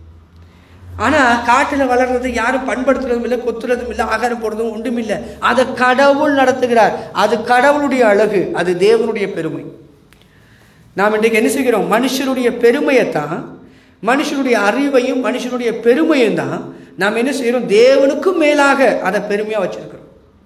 ஆனா காட்டுல வளர்றது யாரும் பண்படுத்துறதும் இல்லை கொத்துறதும் இல்லை ஆகாரம் போடுறதும் ஒன்றும் இல்லை அதை கடவுள் நடத்துகிறார் அது கடவுளுடைய அழகு அது தேவனுடைய பெருமை நாம் இன்றைக்கு என்ன செய்கிறோம் மனுஷனுடைய பெருமையைத்தான் மனுஷனுடைய அறிவையும் மனுஷனுடைய பெருமையும் தான் நாம் என்ன செய்கிறோம் தேவனுக்கும் மேலாக அதை பெருமையா வச்சிருக்கிறோம்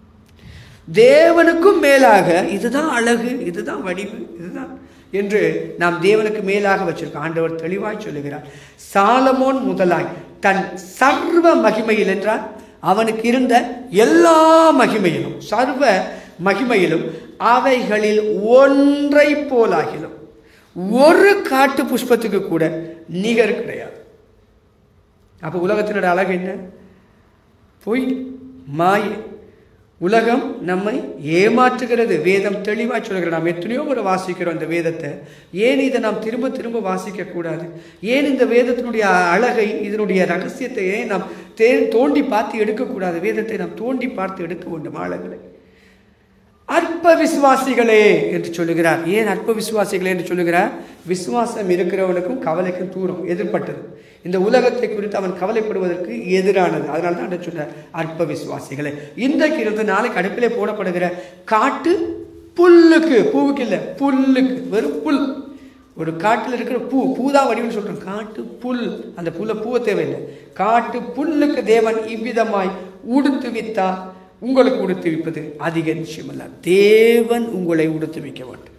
தேவனுக்கும் மேலாக இதுதான் அழகு இதுதான் வடிவு இதுதான் என்று நாம் தேவனுக்கு மேலாக வச்சிருக்கோம் ஆண்டவர் தெளிவாய் சொல்லுகிறார் சாலமோன் முதலாய் தன் சர்வ மகிமையில் என்றால் அவனுக்கு இருந்த எல்லா மகிமையிலும் சர்வ மகிமையிலும் அவைகளில் ஒன்றை போலாகிலும் ஒரு காட்டு புஷ்பத்துக்கு கூட நிகர் கிடையாது அப்ப உலகத்தினோட அழகு என்ன பொய் மாயை உலகம் நம்மை ஏமாற்றுகிறது வேதம் தெளிவாக சொல்கிறது நாம் எத்தனையோ முறை வாசிக்கிறோம் இந்த வேதத்தை ஏன் இதை நாம் திரும்ப திரும்ப வாசிக்க கூடாது ஏன் இந்த வேதத்தினுடைய அழகை இதனுடைய ரகசியத்தை ஏன் நாம் தே தோண்டி பார்த்து எடுக்கக்கூடாது வேதத்தை நாம் தோண்டி பார்த்து எடுக்க வேண்டும் ஆழங்களை அற்ப விசுவாசிகளே என்று சொல்லுகிறார் ஏன் அற்ப விசுவாசிகளே என்று சொல்லுகிறார் விசுவாசம் இருக்கிறவனுக்கும் கவலைக்கும் தூரம் எதிர்பட்டது இந்த உலகத்தை குறித்து அவன் கவலைப்படுவதற்கு எதிரானது அதனால தான் அதை சொன்னார் அற்ப விசுவாசிகளே இன்றைக்கு இருந்து நாளைக்கு அடுப்பிலே போடப்படுகிற காட்டு புல்லுக்கு பூவுக்கு இல்லை புல்லுக்கு வெறும் புல் ஒரு காட்டில் இருக்கிற பூ பூ தான் வடிவம்னு சொல்கிறோம் காட்டு புல் அந்த புல்ல பூவை தேவையில்லை காட்டு புல்லுக்கு தேவன் இவ்விதமாய் உடுத்துவித்தார் உங்களுக்கு உடுத்துவிப்பது அதிக நிச்சயமல்ல தேவன் உங்களை உடுத்துவிக்க வேண்டும்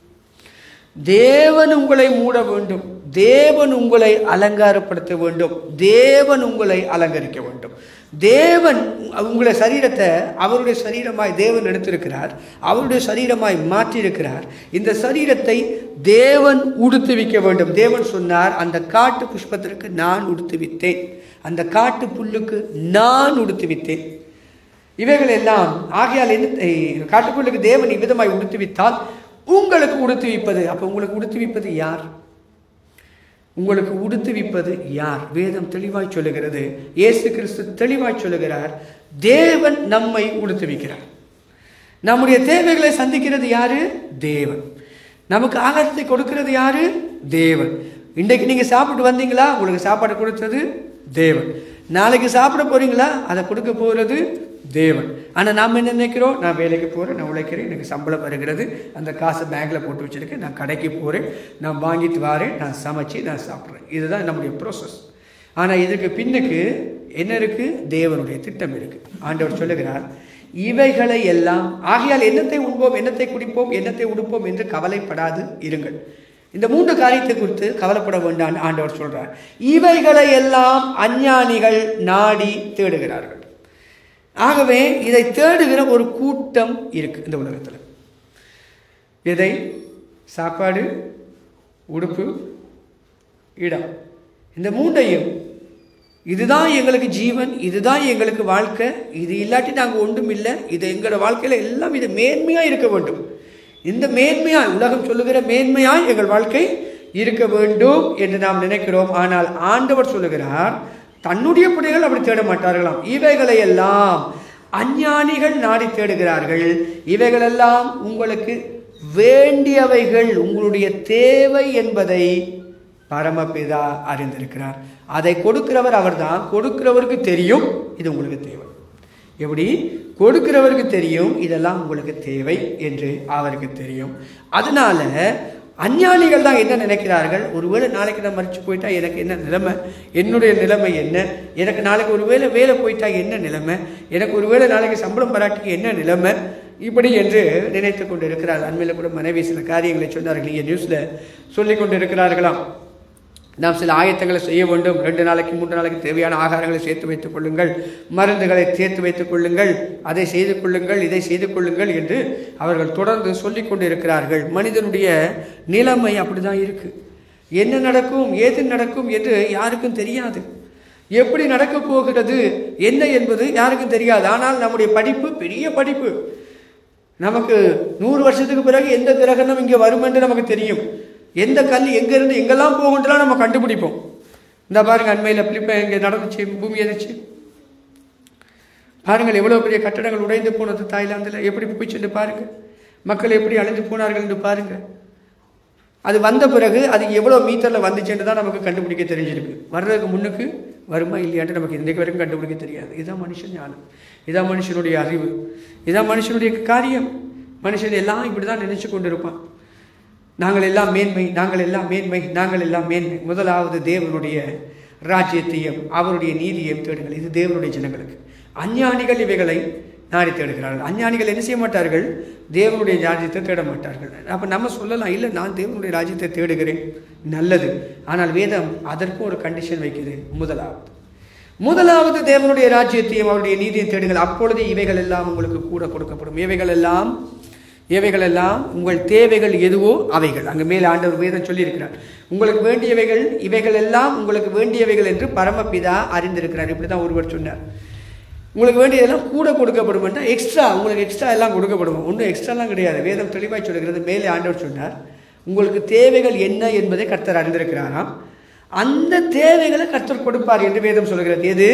தேவன் உங்களை மூட வேண்டும் தேவன் உங்களை அலங்காரப்படுத்த வேண்டும் தேவன் உங்களை அலங்கரிக்க வேண்டும் தேவன் உங்களை சரீரத்தை அவருடைய சரீரமாய் தேவன் எடுத்திருக்கிறார் அவருடைய சரீரமாய் மாற்றியிருக்கிறார் இந்த சரீரத்தை தேவன் உடுத்துவிக்க வேண்டும் தேவன் சொன்னார் அந்த காட்டு புஷ்பத்திற்கு நான் உடுத்துவித்தேன் அந்த காட்டு புல்லுக்கு நான் உடுத்துவித்தேன் இவைகள் எல்லாம் ஆகையால் என்ன காட்டுக்குள்ளுக்கு தேவன் இவ்விதமாய் உடுத்துவித்தால் உங்களுக்கு உடுத்துவிப்பது அப்போ உங்களுக்கு உடுத்துவிப்பது யார் உங்களுக்கு உடுத்துவிப்பது யார் வேதம் தெளிவாய் சொல்லுகிறது இயேசு கிறிஸ்து தெளிவாய் சொல்லுகிறார் தேவன் நம்மை உடுத்துவிக்கிறார் நம்முடைய தேவைகளை சந்திக்கிறது யாரு தேவன் நமக்கு ஆகாரத்தை கொடுக்கிறது யாரு தேவன் இன்றைக்கு நீங்க சாப்பிட்டு வந்தீங்களா உங்களுக்கு சாப்பாடு கொடுத்தது தேவன் நாளைக்கு சாப்பிட போறீங்களா அதை கொடுக்க போகிறது தேவன் ஆனால் நாம் என்ன நினைக்கிறோம் நான் வேலைக்கு போகிறேன் நான் உழைக்கிறேன் எனக்கு சம்பளம் வருகிறது அந்த காசை பேங்கில் போட்டு வச்சுருக்கேன் நான் கடைக்கு போகிறேன் நான் வாங்கிட்டு வரேன் நான் சமைச்சு நான் சாப்பிட்றேன் இதுதான் நம்முடைய ப்ரோசஸ் ஆனால் இதுக்கு பின்னுக்கு என்ன இருக்குது தேவனுடைய திட்டம் இருக்குது ஆண்டவர் சொல்லுகிறார் இவைகளை எல்லாம் ஆகையால் என்னத்தை உண்போம் என்னத்தை குடிப்போம் என்னத்தை உடுப்போம் என்று கவலைப்படாது இருங்கள் இந்த மூன்று காரியத்தை குறித்து கவலைப்பட வேண்டாம் ஆண்டவர் சொல்றார் இவைகளை எல்லாம் அஞ்ஞானிகள் நாடி தேடுகிறார்கள் ஆகவே இதை தேடுகிற ஒரு கூட்டம் இருக்கு இந்த உலகத்தில் எதை சாப்பாடு உடுப்பு இடம் இந்த மூன்றையும் இதுதான் எங்களுக்கு ஜீவன் இதுதான் எங்களுக்கு வாழ்க்கை இது இல்லாட்டி நாங்கள் ஒன்றும் இல்லை இது எங்களோட வாழ்க்கையில் எல்லாம் இது மேன்மையாக இருக்க வேண்டும் இந்த மேன்மையாய் உலகம் சொல்லுகிற மேன்மையாய் எங்கள் வாழ்க்கை இருக்க வேண்டும் என்று நாம் நினைக்கிறோம் ஆனால் ஆண்டவர் சொல்லுகிறார் தன்னுடைய பிள்ளைகள் அப்படி தேட மாட்டார்களாம் இவைகளை எல்லாம் அஞ்ஞானிகள் நாடி தேடுகிறார்கள் இவைகளெல்லாம் உங்களுக்கு வேண்டியவைகள் உங்களுடைய தேவை என்பதை பரமபிதா அறிந்திருக்கிறார் அதை கொடுக்கிறவர் அவர்தான் கொடுக்கிறவருக்கு தெரியும் இது உங்களுக்கு தேவை எப்படி கொடுக்கிறவருக்கு தெரியும் இதெல்லாம் உங்களுக்கு தேவை என்று அவருக்கு தெரியும் அதனால அஞ்ஞானிகள் தான் என்ன நினைக்கிறார்கள் ஒருவேளை நாளைக்கு நான் மறிச்சு போயிட்டா எனக்கு என்ன நிலைமை என்னுடைய நிலைமை என்ன எனக்கு நாளைக்கு ஒருவேளை வேலை போயிட்டா என்ன நிலைமை எனக்கு ஒருவேளை நாளைக்கு சம்பளம் பராட்டிக்கு என்ன நிலைமை இப்படி என்று நினைத்து கொண்டு இருக்கிறார் அண்மையில் கூட மனைவி சில காரியங்களை சொன்னார்கள் இங்கே நியூஸில் சொல்லி கொண்டு இருக்கிறார்களாம் நாம் சில ஆயத்தங்களை செய்ய வேண்டும் ரெண்டு நாளைக்கு மூன்று நாளைக்கு தேவையான ஆகாரங்களை சேர்த்து வைத்துக் கொள்ளுங்கள் மருந்துகளை சேர்த்து வைத்துக் கொள்ளுங்கள் அதை செய்து கொள்ளுங்கள் இதை செய்து கொள்ளுங்கள் என்று அவர்கள் தொடர்ந்து சொல்லிக் கொண்டிருக்கிறார்கள் மனிதனுடைய நிலைமை அப்படிதான் இருக்கு என்ன நடக்கும் ஏது நடக்கும் என்று யாருக்கும் தெரியாது எப்படி நடக்கப் போகிறது என்ன என்பது யாருக்கும் தெரியாது ஆனால் நம்முடைய படிப்பு பெரிய படிப்பு நமக்கு நூறு வருஷத்துக்கு பிறகு எந்த கிரகணம் இங்கே வரும் என்று நமக்கு தெரியும் எந்த கல் எங்கேருந்து எங்கெல்லாம் போகுன்றலாம் நம்ம கண்டுபிடிப்போம் இந்த பாருங்க அண்மையில் பிலிப்பை இங்கே நடந்துச்சு பூமி எதிர்ச்சி பாருங்கள் எவ்வளோ பெரிய கட்டடங்கள் உடைந்து போனது தாய்லாந்தில் எப்படி போயிச்சுன்னு பாருங்க மக்கள் எப்படி அழிந்து போனார்கள் என்று பாருங்க அது வந்த பிறகு அது எவ்வளோ மீட்டரில் வந்துச்சுன்னு தான் நமக்கு கண்டுபிடிக்க தெரிஞ்சிருக்கு வர்றதுக்கு முன்னுக்கு வருமா இல்லையான்ட்டு நமக்கு இன்றைக்கு வரைக்கும் கண்டுபிடிக்க தெரியாது இதுதான் மனுஷன் ஞானம் இதான் மனுஷனுடைய அறிவு இதான் மனுஷனுடைய காரியம் மனுஷன் எல்லாம் இப்படி தான் நினைச்சு கொண்டிருப்பான் நாங்கள் எல்லாம் மேன்மை நாங்கள் எல்லாம் மேன்மை நாங்கள் எல்லாம் மேன்மை முதலாவது தேவனுடைய ராஜ்யத்தையும் அவருடைய நீதியையும் தேடுங்கள் இது தேவனுடைய ஜனங்களுக்கு அஞ்ஞானிகள் இவைகளை நாடி தேடுகிறார்கள் அஞ்ஞானிகள் என்ன செய்ய மாட்டார்கள் தேவனுடைய ராஜ்யத்தை தேட மாட்டார்கள் அப்போ நம்ம சொல்லலாம் இல்லை நான் தேவனுடைய ராஜ்யத்தை தேடுகிறேன் நல்லது ஆனால் வேதம் அதற்கும் ஒரு கண்டிஷன் வைக்குது முதலாவது முதலாவது தேவனுடைய ராஜ்யத்தையும் அவருடைய நீதியையும் தேடுங்கள் அப்பொழுது இவைகள் எல்லாம் உங்களுக்கு கூட கொடுக்கப்படும் இவைகள் எல்லாம் இவைகள் எல்லாம் உங்கள் தேவைகள் எதுவோ அவைகள் அங்கே மேலே ஆண்டவர் வேதம் சொல்லியிருக்கிறார் உங்களுக்கு வேண்டியவைகள் இவைகள் எல்லாம் உங்களுக்கு வேண்டியவைகள் என்று பரமபிதா அறிந்திருக்கிறார் இப்படி தான் ஒருவர் சொன்னார் உங்களுக்கு வேண்டியதெல்லாம் கூட கொடுக்கப்படும் எக்ஸ்ட்ரா உங்களுக்கு எக்ஸ்ட்ரா எல்லாம் கொடுக்கப்படும் ஒன்றும் எக்ஸ்ட்ராலாம் கிடையாது வேதம் தெளிவாக சொல்லுகிறது மேலே ஆண்டவர் சொன்னார் உங்களுக்கு தேவைகள் என்ன என்பதை கர்த்தர் அறிந்திருக்கிறாராம் அந்த தேவைகளை கர்த்தர் கொடுப்பார் என்று வேதம் சொல்கிறது எது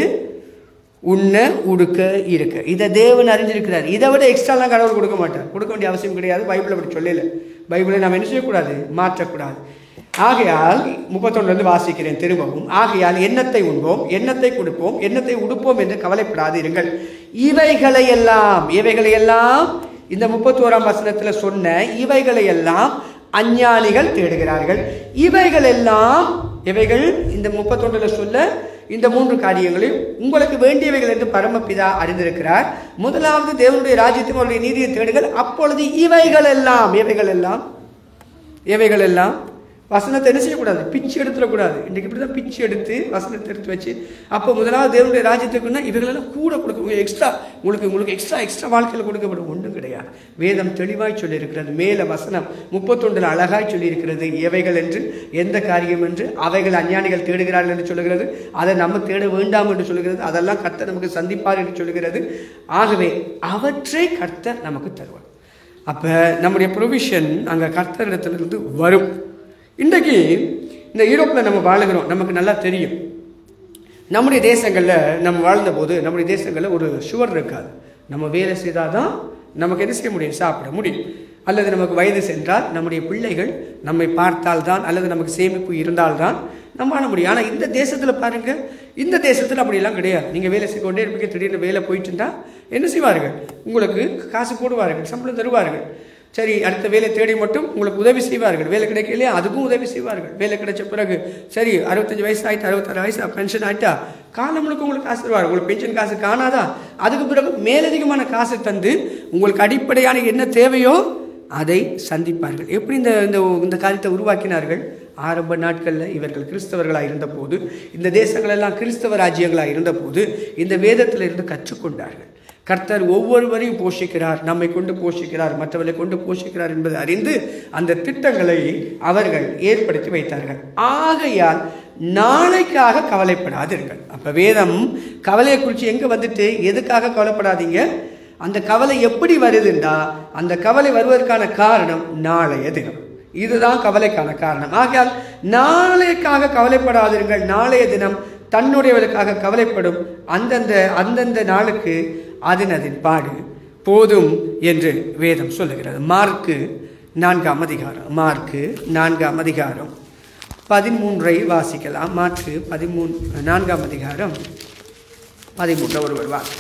உண்ண உடுக்க இருக்க இதை தேவன் அறிஞ்சிருக்கிறார் இதை விட எக்ஸ்ட்ராலாம் கடவுள் கொடுக்க மாட்டார் கொடுக்க வேண்டிய அவசியம் கிடையாது பைபிள் அப்படி சொல்லல பைபிளை நாம் என்ன செய்யக்கூடாது மாற்றக்கூடாது ஆகையால் முப்பத்தொன்னுலேருந்து வாசிக்கிறேன் திரும்பவும் ஆகையால் எண்ணத்தை உண்போம் எண்ணத்தை கொடுப்போம் எண்ணத்தை உடுப்போம் என்று கவலைப்படாது இருங்கள் இவைகளை எல்லாம் இவைகளை எல்லாம் இந்த முப்பத்தோராம் வசனத்தில் சொன்ன இவைகளை எல்லாம் அஞ்ஞானிகள் தேடுகிறார்கள் இவைகள் எல்லாம் இவைகள் இந்த முப்பத்தொன்றுல சொல்ல இந்த மூன்று காரியங்களையும் உங்களுக்கு வேண்டியவைகள் என்று பரமபிதா அறிந்திருக்கிறார் முதலாவது தேவனுடைய ராஜ்யத்தையும் அவருடைய நீதியை தேடுங்கள் அப்பொழுது இவைகள் எல்லாம் இவைகள் எல்லாம் இவைகள் எல்லாம் வசனத்தை என்ன செய்யக்கூடாது பிச்சு எடுத்துடக்கூடாது இன்றைக்கு இப்படி தான் பிச்சு எடுத்து வசனத்தை எடுத்து வச்சு அப்போ முதலாவது தேவனுடைய ராஜ்யத்துக்குன்னா இவைகளெல்லாம் கூட கொடுக்க எக்ஸ்ட்ரா உங்களுக்கு உங்களுக்கு எக்ஸ்ட்ரா எக்ஸ்ட்ரா வாழ்க்கையில் கொடுக்கப்படும் ஒன்றும் கிடையாது வேதம் தெளிவாய் சொல்லியிருக்கிறது மேலே வசனம் முப்பத்தொன்றில் அழகாய் சொல்லியிருக்கிறது எவைகள் என்று எந்த காரியம் என்று அவைகள் அஞ்ஞானிகள் தேடுகிறார்கள் என்று சொல்லுகிறது அதை நம்ம தேட வேண்டாம் என்று சொல்லுகிறது அதெல்லாம் கர்த்தர் நமக்கு சந்திப்பார் என்று சொல்லுகிறது ஆகவே அவற்றை கர்த்தர் நமக்கு தருவார் அப்போ நம்முடைய ப்ரொவிஷன் அங்கே கர்த்தரிடத்திலிருந்து வரும் இன்றைக்கு இந்த யூரோப்பில் நம்ம வாழுகிறோம் நமக்கு நல்லா தெரியும் நம்முடைய தேசங்களில் நம்ம வாழ்ந்தபோது நம்முடைய தேசங்களில் ஒரு சுவர் இருக்காது நம்ம வேலை செய்தால் தான் நமக்கு என்ன செய்ய முடியும் சாப்பிட முடியும் அல்லது நமக்கு வயது சென்றால் நம்முடைய பிள்ளைகள் நம்மை பார்த்தால்தான் அல்லது நமக்கு சேமிப்பு இருந்தால்தான் நம்ம வாழ முடியும் ஆனால் இந்த தேசத்தில் பாருங்க இந்த தேசத்தில் அப்படியெல்லாம் கிடையாது நீங்கள் வேலை செய்ய கொண்டே இருப்பீங்க திடீர்னு வேலை போயிட்டு இருந்தா என்ன செய்வார்கள் உங்களுக்கு காசு போடுவார்கள் சம்பளம் தருவார்கள் சரி அடுத்த வேலை தேடி மட்டும் உங்களுக்கு உதவி செய்வார்கள் வேலை கிடைக்கலையா அதுக்கும் உதவி செய்வார்கள் வேலை கிடைச்ச பிறகு சரி அறுபத்தஞ்சு வயசு ஆயிட்டு அறுபத்தாறு வயசு பென்ஷன் ஆயிட்டா காலம் முழுக்க உங்களுக்கு காசு தருவார் உங்களுக்கு பென்ஷன் காசு காணாதா அதுக்கு பிறகு மேலதிகமான காசு தந்து உங்களுக்கு அடிப்படையான என்ன தேவையோ அதை சந்திப்பார்கள் எப்படி இந்த இந்த இந்த காரியத்தை உருவாக்கினார்கள் ஆரம்ப நாட்களில் இவர்கள் கிறிஸ்தவர்களாக இருந்தபோது இந்த தேசங்களெல்லாம் கிறிஸ்தவ ராஜ்யங்களாக இருந்தபோது இந்த வேதத்தில் இருந்து கற்றுக்கொண்டார்கள் கர்த்தர் ஒவ்வொருவரையும் போஷிக்கிறார் நம்மை கொண்டு போஷிக்கிறார் மற்றவர்களை கொண்டு போஷிக்கிறார் என்பதை அறிந்து அந்த திட்டங்களை அவர்கள் ஏற்படுத்தி வைத்தார்கள் ஆகையால் நாளைக்காக கவலைப்படாதீர்கள் அப்ப வேதம் கவலையை குறித்து எங்க வந்துட்டு எதுக்காக கவலைப்படாதீங்க அந்த கவலை எப்படி வருதுண்டா அந்த கவலை வருவதற்கான காரணம் நாளைய தினம் இதுதான் கவலைக்கான காரணம் ஆகையால் நாளைக்காக கவலைப்படாதீர்கள் நாளைய தினம் தன்னுடையவர்களுக்காக கவலைப்படும் அந்தந்த அந்தந்த நாளுக்கு அதன் அதன் பாடு போதும் என்று வேதம் சொல்லுகிறது மார்க்கு நான்காம் அதிகாரம் மார்க்கு நான்காம் அதிகாரம் பதிமூன்றை வாசிக்கலாம் மார்க்கு பதிமூன் நான்காம் அதிகாரம் பதிமூன்று ஒருவர் வாசி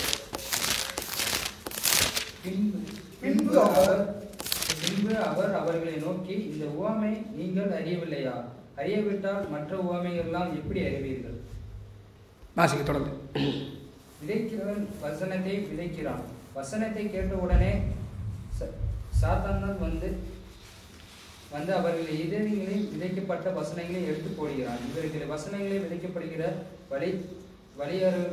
பின்பு பின்பு அவர் பின்பு அவர் அவர்களை நோக்கி இந்த உவமை நீங்கள் அறியவில்லையா அறியவிட்டால் மற்ற உவமைகள்லாம் எப்படி அறிவீர்கள் வாசிக்க தொடர்ந்து விதைக்கிறவன் வசனத்தை விதைக்கிறான் வசனத்தை கேட்டவுடனே ச- சாத்தானால் வந்து வந்து அவர்கள் இதயங்களில் விதைக்கப்பட்ட வசனங்களை எடுத்து போடுகிறான் இவர்கள் வசனங்களில் விதைக்கப்படுகிற வழி வழியறு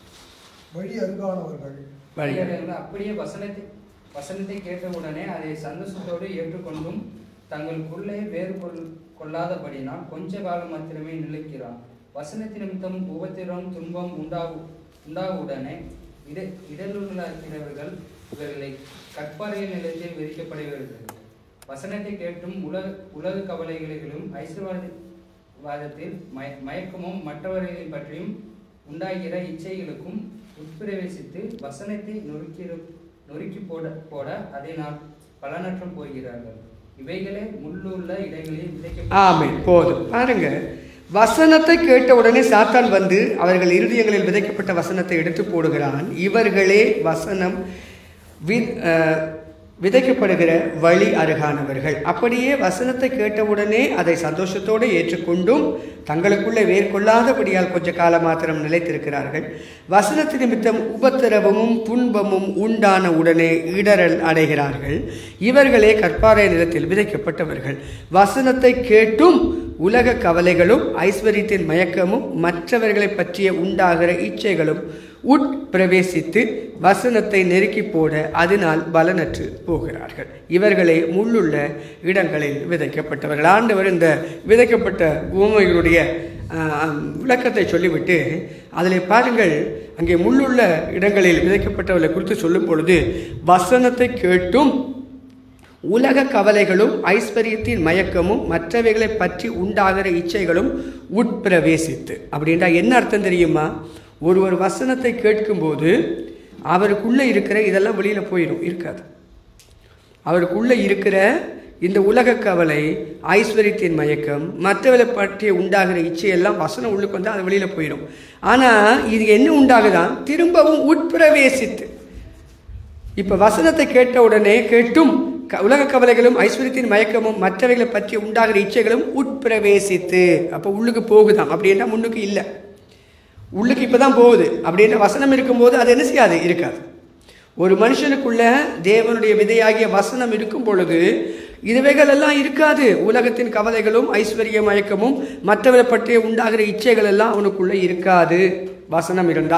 வழி அருகானவர்கள் வழியர்கள் அப்படியே வசனத்தை வசனத்தை கேட்டவுடனே அதை சந்தோஷத்தோடு ஏற்றுக்கொண்டும் தங்களுக்குள்ளே வேறு கொள் கொள்ளாதபடினால் கொஞ்ச காலம் மாத்திரமே நிலைக்கிறான் வசனத்தின் நிமித்தம் உபத்திரம் துன்பம் உண்டாகு உண்டாகுடனே இட இடர்களாகிறவர்கள் இவர்களை கற்பாறையில் நிலத்தில் விதிக்கப்படுகிறார்கள் வசனத்தை கேட்டும் உலக உலக கவலைகளிலும் ஐஸ்வர்வாத வாதத்தில் மய மயக்கமும் மற்றவர்களை பற்றியும் உண்டாகிற இச்சைகளுக்கும் உட்பிரவேசித்து வசனத்தை நொறுக்கி நொறுக்கி போட போட அதனால் பலனற்றம் போகிறார்கள் இவைகளே முள்ளுள்ள இடங்களில் விதைக்க ஆமென் போதும் பாருங்க வசனத்தை கேட்ட உடனே சாத்தான் வந்து அவர்கள் இருதயங்களில் விதைக்கப்பட்ட வசனத்தை எடுத்து போடுகிறான் இவர்களே வசனம் வி- அஹ், விதைக்கப்படுகிற வழி அருகானவர்கள் அப்படியே வசனத்தை கேட்டவுடனே அதை சந்தோஷத்தோடு ஏற்றுக்கொண்டும் தங்களுக்குள்ளே வேர்கொள்ளாதபடியால் கொஞ்ச காலம் மாத்திரம் நிலைத்திருக்கிறார்கள் வசனத்து நிமித்தம் உபத்திரவமும் துன்பமும் உண்டான உடனே இடரல் அடைகிறார்கள் இவர்களே கற்பாறை நிலத்தில் விதைக்கப்பட்டவர்கள் வசனத்தை கேட்டும் உலக கவலைகளும் ஐஸ்வர்யத்தின் மயக்கமும் மற்றவர்களை பற்றிய உண்டாகிற இச்சைகளும் உட்பிரவேசித்து வசனத்தை நெருக்கி போட அதனால் பலனற்று போகிறார்கள் இவர்களே முள்ளுள்ள இடங்களில் விதைக்கப்பட்டவர்கள் ஆண்டவர் இந்த விதைக்கப்பட்ட பூமிகளுடைய ஆஹ், விளக்கத்தை சொல்லிவிட்டு அதில் பாருங்கள் அங்கே முள்ளுள்ள இடங்களில் விதைக்கப்பட்டவர்களை குறித்து சொல்லும் பொழுது வசனத்தை கேட்டும் உலக கவலைகளும் ஐஸ்வர்யத்தின் மயக்கமும் மற்றவைகளை பற்றி உண்டாகிற இச்சைகளும் உட்பிரவேசித்து அப்படின்றா என்ன அர்த்தம் தெரியுமா ஒரு ஒரு வசனத்தை கேட்கும்போது அவருக்குள்ளே இருக்கிற இதெல்லாம் வெளியில் போயிடும் இருக்காது அவருக்குள்ளே இருக்கிற இந்த உலக கவலை ஐஸ்வர்யத்தின் மயக்கம் மற்றவர்களை பற்றி உண்டாகிற இச்சையெல்லாம் வசனம் உள்ளுக்கு வந்து அது வெளியில் போயிடும் ஆனால் இது என்ன உண்டாகுதான் திரும்பவும் உட்பிரவேசித்து இப்ப வசனத்தை கேட்ட உடனே கேட்டும் க- உலக கவலைகளும் ஐஸ்வர்யத்தின் மயக்கமும் மற்றவைகளை பற்றி உண்டாகிற இச்சைகளும் உட்பிரவேசித்து அப்போ உள்ளுக்கு போகுதாம் அப்படின்னா முன்னுக்கு இல்லை உள்ளுக்கு இப்பதான் போகுது அப்படின்ற வசனம் இருக்கும்போது அது என்ன செய்யாது இருக்காது ஒரு மனுஷனுக்குள்ள தேவனுடைய விதையாகிய வசனம் இருக்கும் பொழுது இதுவைகள் எல்லாம் இருக்காது உலகத்தின் கவலைகளும் ஐஸ்வர்ய மயக்கமும் மற்றவரை பற்றிய உண்டாகிற இச்சைகள் எல்லாம் அவனுக்குள்ள இருக்காது வசனம் இருந்தா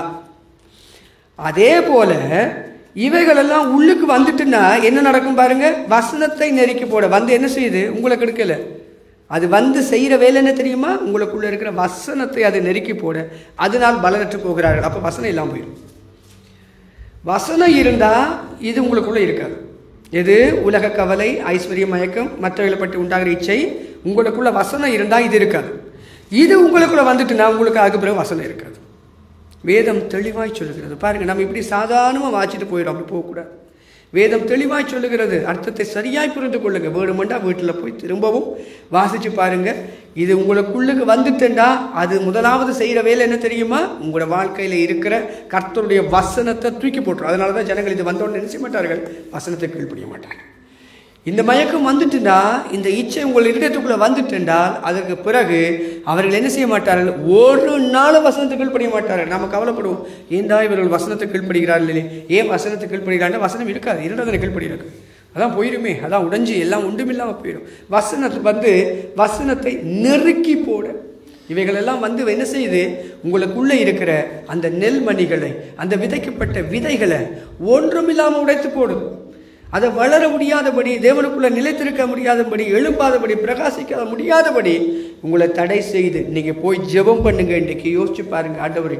அதே போல இவைகளெல்லாம் உள்ளுக்கு வந்துட்டுன்னா என்ன நடக்கும் பாருங்க வசனத்தை நெருக்கி போட வந்து என்ன செய்யுது உங்களை கெடுக்கல அது வந்து செய்கிற வேலை என்ன தெரியுமா உங்களுக்குள்ள இருக்கிற வசனத்தை அதை நெருக்கி போட அதனால் பலனற்று போகிறார்கள் அப்போ வசனம் இல்லாமல் போயிடும் வசனம் இருந்தால் இது உங்களுக்குள்ள இருக்காது எது உலக கவலை ஐஸ்வர்ய மயக்கம் மற்றவர்களை பற்றி உண்டாகிற இச்சை உங்களுக்குள்ள வசனம் இருந்தால் இது இருக்காது இது உங்களுக்குள்ள வந்துட்டுனா உங்களுக்கு அதுக்கு பிறகு வசனம் இருக்காது வேதம் தெளிவாய் சொல்லுகிறது பாருங்க நம்ம இப்படி சாதாரணமாக வாச்சிட்டு போயிடும் அப்படி போகக்கூடாது வேதம் தெளிவாய் சொல்லுகிறது அர்த்தத்தை சரியாய் புரிந்து கொள்ளுங்க வேணுமெண்டா வீட்டில் போய் திரும்பவும் வாசிச்சு பாருங்க இது உங்களுக்குள்ளுக்கு வந்துட்டுண்டா அது முதலாவது செய்கிற வேலை என்ன தெரியுமா உங்களோட வாழ்க்கையில் இருக்கிற கர்த்தருடைய வசனத்தை தூக்கி போட்டுரும் அதனால தான் ஜனங்கள் இது வந்தோன்னு நினைச்ச மாட்டார்கள் வசனத்தை கீழ்ப்படிய மாட்டாங்க இந்த மயக்கம் வந்துட்டுண்டா இந்த இச்சை உங்கள் இருதயத்துக்குள்ள வந்துட்டுண்டால் அதற்கு பிறகு அவர்கள் என்ன செய்ய மாட்டார்கள் ஒரு நாள் வசனத்தை கீழ்ப்படிய மாட்டார்கள் நாம கவலைப்படுவோம் ஏண்டா இவர்கள் வசனத்தை கீழ்ப்படுகிறார்கள் இல்லையே ஏன் வசனத்தை கீழ்ப்படுகிறாங்க வசனம் இருக்காது இரண்டதனை கீழ்ப்படுகிறது அதான் போயிருமே அதான் உடைஞ்சு எல்லாம் ஒன்றுமில்லாமல் போயிடும் வசனத்தை வந்து வசனத்தை நெருக்கி போட இவைகளெல்லாம் வந்து என்ன செய்யுது உங்களுக்குள்ளே இருக்கிற அந்த நெல்மணிகளை அந்த விதைக்கப்பட்ட விதைகளை ஒன்றுமில்லாமல் உடைத்து போடும் அதை வளர முடியாதபடி தேவனுக்குள்ள நிலைத்திருக்க முடியாதபடி எழும்பாதபடி பிரகாசிக்க முடியாதபடி உங்களை தடை செய்து நீங்க போய் ஜெபம் பண்ணுங்க இன்றைக்கு யோசிச்சு பாருங்க ஆண்டவரே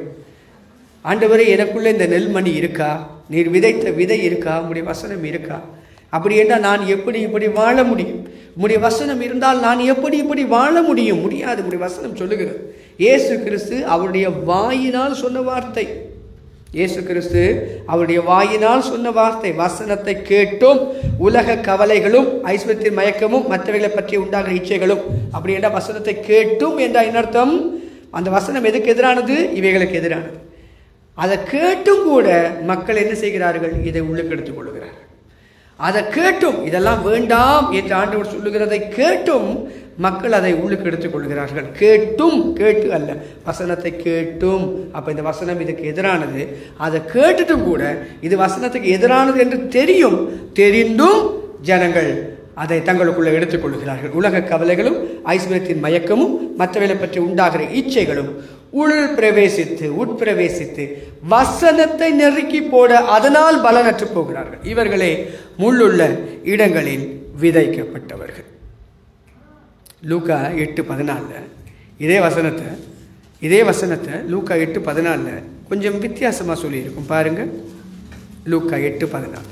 ஆண்டவரே எனக்குள்ள இந்த நெல்மணி இருக்கா நீர் விதைத்த விதை இருக்கா உம்முடைய வசனம் இருக்கா அப்படி என்றால் நான் எப்படி இப்படி வாழ முடியும் உம்முடைய வசனம் இருந்தால் நான் எப்படி இப்படி வாழ முடியும் முடியாது உம்முடைய வசனம் சொல்லுகிறது இயேசு கிறிஸ்து அவருடைய வாயினால் சொன்ன வார்த்தை இயேசு கிறிஸ்து அவருடைய வாயினால் சொன்ன வார்த்தை வசனத்தை கேட்டும் உலக கவலைகளும் ஐஸ்வர்யத்தின் மயக்கமும் மற்றவைகளை பற்றி உண்டாகிற இச்சைகளும் அப்படி என்ற வசனத்தை கேட்டும் என்ற அர்த்தம் அந்த வசனம் எதுக்கு எதிரானது இவைகளுக்கு எதிரானது அதை கேட்டும் கூட மக்கள் என்ன செய்கிறார்கள் இதை உள்ளுக்கு எடுத்துக் கொள்கிறார்கள் அதை கேட்டும் இதெல்லாம் வேண்டாம் என்று ஆண்டவர் சொல்லுகிறதை கேட்டும் மக்கள் அதை உள்ளுக்கு எடுத்துக் கொள்கிறார்கள் கேட்டும் கேட்டு அல்ல வசனத்தை கேட்டும் அப்ப இந்த வசனம் இதுக்கு எதிரானது அதை கேட்டுட்டும் கூட இது வசனத்துக்கு எதிரானது என்று தெரியும் தெரிந்தும் ஜனங்கள் அதை தங்களுக்குள்ள எடுத்துக்கொள்கிறார்கள் உலக கவலைகளும் ஐஸ்வர்யத்தின் மயக்கமும் மற்றவர்களை பற்றி உண்டாகிற இச்சைகளும் உள் பிரவேசித்து உட்பிரவேசித்து வசனத்தை நெருக்கி போட அதனால் பலனற்று போகிறார்கள் இவர்களே முள்ளுள்ள இடங்களில் விதைக்கப்பட்டவர்கள் லூக்கா எட்டு பதினாலில் இதே வசனத்தை இதே வசனத்தை லூக்கா எட்டு பதினாலில் கொஞ்சம் வித்தியாசமாக சொல்லியிருக்கும் பாருங்க லூக்கா எட்டு பதினாலு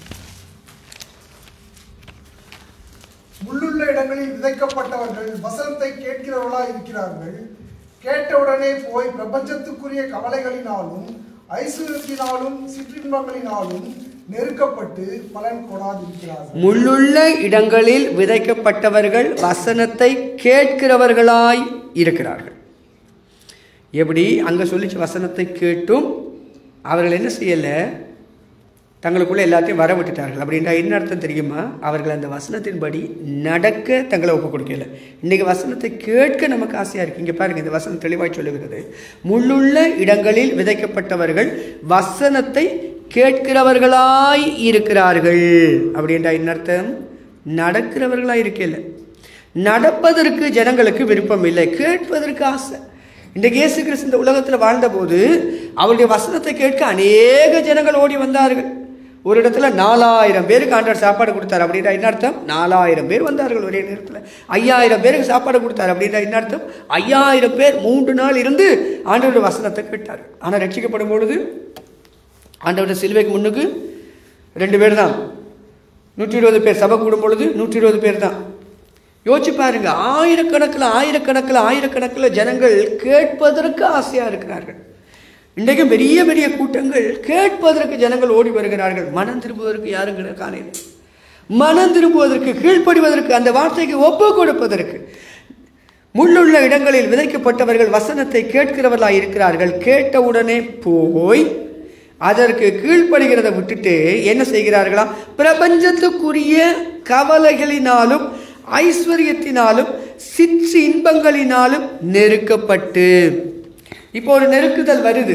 முள்ளுள்ள இடங்களில் விதைக்கப்பட்டவர்கள் வசனத்தை கேட்கிறவர்களா இருக்கிறார்கள் கேட்டவுடனே போய் பிரபஞ்சத்துக்குரிய கவலைகளினாலும் ஐஸ்வர்யத்தினாலும் சிற்றின்பங்களினாலும் நெருக்கப்பட்டு பலன் கொடாதிருக்கிறார்கள் முள்ளுள்ள இடங்களில் விதைக்கப்பட்டவர்கள் வசனத்தை கேட்கிறவர்களாய் இருக்கிறார்கள் எப்படி அங்கே சொல்லிச்சு வசனத்தை கேட்டும் அவர்கள் என்ன செய்யலை தங்களுக்குள்ள எல்லாத்தையும் வர விட்டுட்டார்கள் அப்படின்றா என்ன அர்த்தம் தெரியுமா அவர்கள் அந்த வசனத்தின்படி நடக்க தங்களை ஒப்பு கொடுக்கல இன்னைக்கு வசனத்தை கேட்க நமக்கு ஆசையாக இருக்கு இங்கே பாருங்க இந்த வசனம் தெளிவாய் சொல்லுகிறது முள்ளுள்ள இடங்களில் விதைக்கப்பட்டவர்கள் வசனத்தை கேட்கிறவர்களாய் இருக்கிறார்கள் அப்படின்றா என்ன அர்த்தம் நடக்கிறவர்களாய் இருக்கல நடப்பதற்கு ஜனங்களுக்கு விருப்பம் இல்லை கேட்பதற்கு ஆசை இன்றைக்கு இயேசு கிறிஸ்து இந்த உலகத்தில் வாழ்ந்தபோது அவருடைய வசனத்தை கேட்க அநேக ஜனங்கள் ஓடி வந்தார்கள் ஒரு இடத்துல நாலாயிரம் பேருக்கு ஆண்டவர் சாப்பாடு கொடுத்தார் அப்படின்னா என்ன அர்த்தம் நாலாயிரம் பேர் வந்தார்கள் ஒரே நேரத்தில் ஐயாயிரம் பேருக்கு சாப்பாடு கொடுத்தார் அப்படின்னா என்ன அர்த்தம் ஐயாயிரம் பேர் மூன்று நாள் இருந்து ஆண்டவருடைய வசனத்தை கேட்டார் ஆனால் ரட்சிக்கப்படும் பொழுது ஆண்டவருடைய சிலுவைக்கு முன்னுக்கு ரெண்டு பேர் தான் நூற்றி இருபது பேர் சபை கூடும் பொழுது நூற்றி இருபது பேர் தான் யோசிச்சு பாருங்க ஆயிரக்கணக்கில் ஆயிரக்கணக்கில் ஆயிரக்கணக்கில் ஜனங்கள் கேட்பதற்கு ஆசையாக இருக்கிறார்கள் இன்றைக்கும் பெரிய பெரிய கூட்டங்கள் கேட்பதற்கு ஜனங்கள் ஓடி வருகிறார்கள் மனம் திரும்புவதற்கு யாரும் கிடை- காணையில் மனம் திரும்புவதற்கு கீழ்ப்படிவதற்கு அந்த வார்த்தைக்கு ஒப்பு கொடுப்பதற்கு முள்ளுள்ள இடங்களில் விதைக்கப்பட்டவர்கள் வசனத்தை கேட்கிறவர்களாய் இருக்கிறார்கள் கேட்டவுடனே போய் அதற்கு கீழ்ப்படுகிறதை விட்டுட்டு என்ன செய்கிறார்களா பிரபஞ்சத்துக்குரிய கவலைகளினாலும் ஐஸ்வர்யத்தினாலும் சிற்று இன்பங்களினாலும் நெருக்கப்பட்டு இப்போ ஒரு நெருக்குதல் வருது